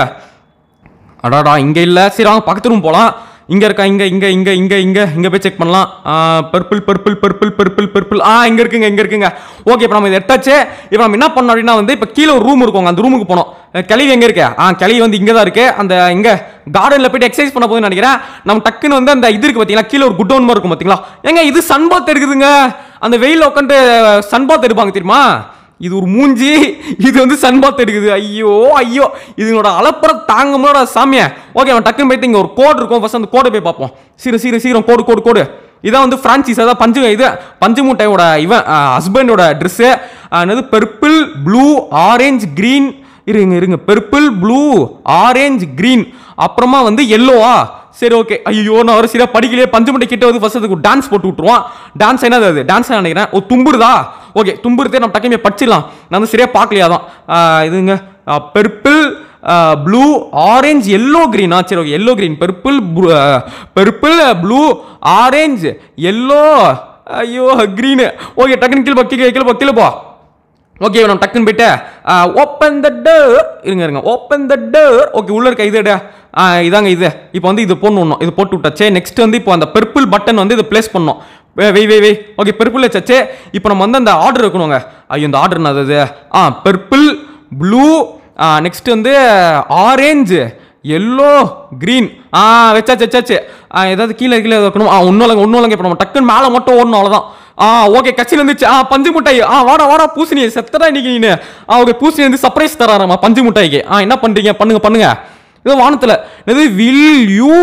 அடாடா இங்க இல்ல சரி வாங்க பக்கத்து ரூம் போலாம் இங்க இருக்கா இங்க இங்க இங்க இங்க இங்க இங்க போய் செக் பண்ணலாம் purple purple purple purple purple ஆ இங்க இருக்குங்க இங்க இருக்குங்க ஓகே இப்போ நம்ம இதை எட்டாச்சு இப்போ நம்ம என்ன பண்ணோம் அப்படின்னா வந்து இப்போ கீழே ஒரு ரூம் இருக்குங்க அந்த ரூமுக்கு போனோம் அஹ் கிளவி எங்க இருக்கு ஆ கிளவி வந்து இங்க தான் இருக்கு அந்த இங்க கார்டன்ல போயிட்டு எக்ஸசைஸ் பண்ண போகுதுன்னு நினைக்கிறேன் நம்ம டக்குன்னு வந்து அந்த இது இருக்கு பாத்தீங்களா கீழே ஒரு குட்டோன் மாதிரி இருக்கும் பாத்தீங்களா ஏங்க இது சன்பாத் எடுக்குதுங்க அந்த வெயில உட்காந்து சன்பாத் எடுப்பாங்க தெரியுமா இது ஒரு மூஞ்சி இது வந்து சன்பாத் எடுக்குது ஐயோ ஐயோ இதனோட அலப்பற தாங்க முடியாத சாமியா ஓகே அவன் டக்குன்னு போயிட்டு இங்க ஒரு கோடு இருக்கும் ஃபர்ஸ்ட் அந்த கோடை போய் பார்ப்போம் சீக்கிரம் சீக்கிரம் சீக்கிரம் கோடு கோடு கோடு இதான் வந்து பிரான்சிஸ் அதான் பஞ்சு இது பஞ்சு மூட்டையோட இவன் ஹஸ்பண்டோட ட்ரெஸ்ஸு என்னது பர்பிள் ப்ளூ ஆரஞ்சு க்ரீன் இருங்க இருங்க பர்பிள் ப்ளூ ஆரஞ்சு க்ரீன் அப்புறமா வந்து எல்லோவா சரி ஓகே ஐயோ நான் ஒரு சரியா படிக்கலையே பஞ்சு மட்டை கிட்ட வந்து ஃபர்ஸ்ட் அதுக்கு டான்ஸ் போட்டு விட்டுருவான் டான்ஸ் என்னது அது டான்ஸ் நினைக்கிறேன் ஓ தும்புருதா ஓகே தும்புறதே நம்ம டக்குமே படிச்சிடலாம் நான் வந்து சரியா பார்க்கலையா தான் இதுங்க பெர்பிள் ப்ளூ ஆரஞ்சு எல்லோ க்ரீனா சரி okay yellow green purple purple blue orange yellow ஐயோ க்ரீனு ஓகே டக்குன்னு கீழே போ கீழே கீழே போ கீழே போ ஓகே நம்ம டக்குன்னு போயிட்டு ஓப்பன் த டோர் இருங்க இருங்க ஓப்பன் த டோர் ஓகே உள்ள இருக்க இது எடு. ஆ, இதாங்க இது இப்போ வந்து இது போடணும் இது போட்டு விட்டாச்சே நெக்ஸ்ட் வந்து இப்போ அந்த பெர்பிள் பட்டன் வந்து இது ப்ளேஸ் பண்ணோம் வே- வெய் வெய் வெய் ஓகே பெர்பிள் வச்சாச்சே இப்போ நம்ம வந்து அந்த ஆர்டர் இருக்கணுங்க ஐயோ இந்த ஆர்டர் என்னது ஆ பெர்பிள் ப்ளூ நெக்ஸ்ட் வந்து ஆரஞ்சு எல்லோ க்ரீன் ஆ வச்சாச்சு வச்சாச்சு ஆ ஏதாவது கீழே கீழே வைக்கணும் ஆ ஒன்றும் இல்லைங்க ஒன்றும் இல்லைங்க இப்போ நம்ம டக்குன்னு மேலே மட்டும் ஓடணும் அவ்வளோதான் ஆ ஓகே கட்சியில் இருந்துச்சு ஆ பஞ்சு மிட்டாய் ஆ வாடா வாடா பூசணி செத்தடா இன்னைக்கு நீ ஆ ஓகே பூசணி வந்து சர்ப்ரைஸ் தராராமா பஞ்சு மிட்டாய்க்கு ஆ என்ன பண்ணுறீங்க பண்ணுங்க பண்ணுங்க இது வானத்தில் இது வில் யூ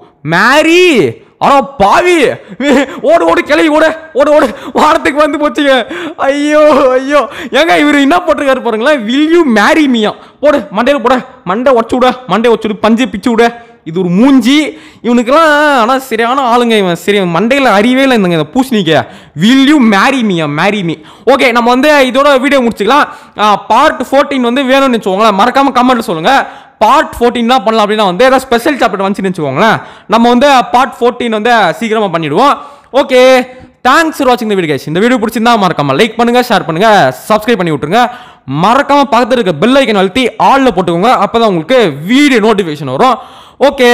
மேரி ஆனா பாவி ஓடு ஓடு கிளவி ஓடு ஓடு ஓடு வாரத்துக்கு வந்து போச்சுங்க ஐயோ ஐயோ ஏங்க இவர் என்ன போட்டிருக்காரு பாருங்களேன் வில் யூ மேரி மியா போடு மண்டையில் போட மண்டை உடச்சு விட மண்டை உடச்சு விடு பஞ்சு பிச்சு விட இது ஒரு மூஞ்சி இவனுக்கெல்லாம் ஆனால் சரியான ஆளுங்க இவன் சரி மண்டையில் அறிவே இல்லை இந்த இந்த பூசணிக்க வில் யூ மேரி மியா மேரி மீ ஓகே நம்ம வந்து இதோட வீடியோ முடிச்சுக்கலாம் பார்ட் ஃபோர்டீன் வந்து வேணும்னு வச்சுக்கோங்களேன் மறக்காம கமெண்ட்ல சொல்லுங்க பார்ட் ஃபோர்டீன் தான் பண்ணலாம் அப்படின்னா வந்து ஏதாவது ஸ்பெஷல் சாப்டர் வந்துச்சுன்னு வச்சுக்கோங்களேன் நம்ம வந்து பார்ட் ஃபோர்டீன் வந்து சீக்கிரமாக பண்ணிடுவோம் ஓகே தேங்க்ஸ் ஃபார் வாட்சிங் இந்த வீடியோ guys இந்த வீடியோ பிடிச்சிருந்தா மறக்காம லைக் பண்ணுங்க ஷேர் பண்ணுங்க சப்ஸ்கிரைப் பண்ணி விட்டுருங்க மறக்காம பக்கத்துல இருக்க பெல் ஐக்கன் அழுத்தி ஆல்ல போட்டுக்கோங்க அப்பதான் உங்களுக்கு வீடியோ நோட்டிஃபிகேஷன் வரும் okay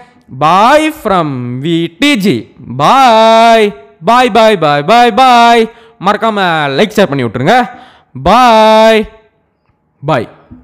bye from VDG bye bye bye bye bye bye மறக்காம லைக் ஷேர் பண்ணி விட்டுருங்க பாய் பாய்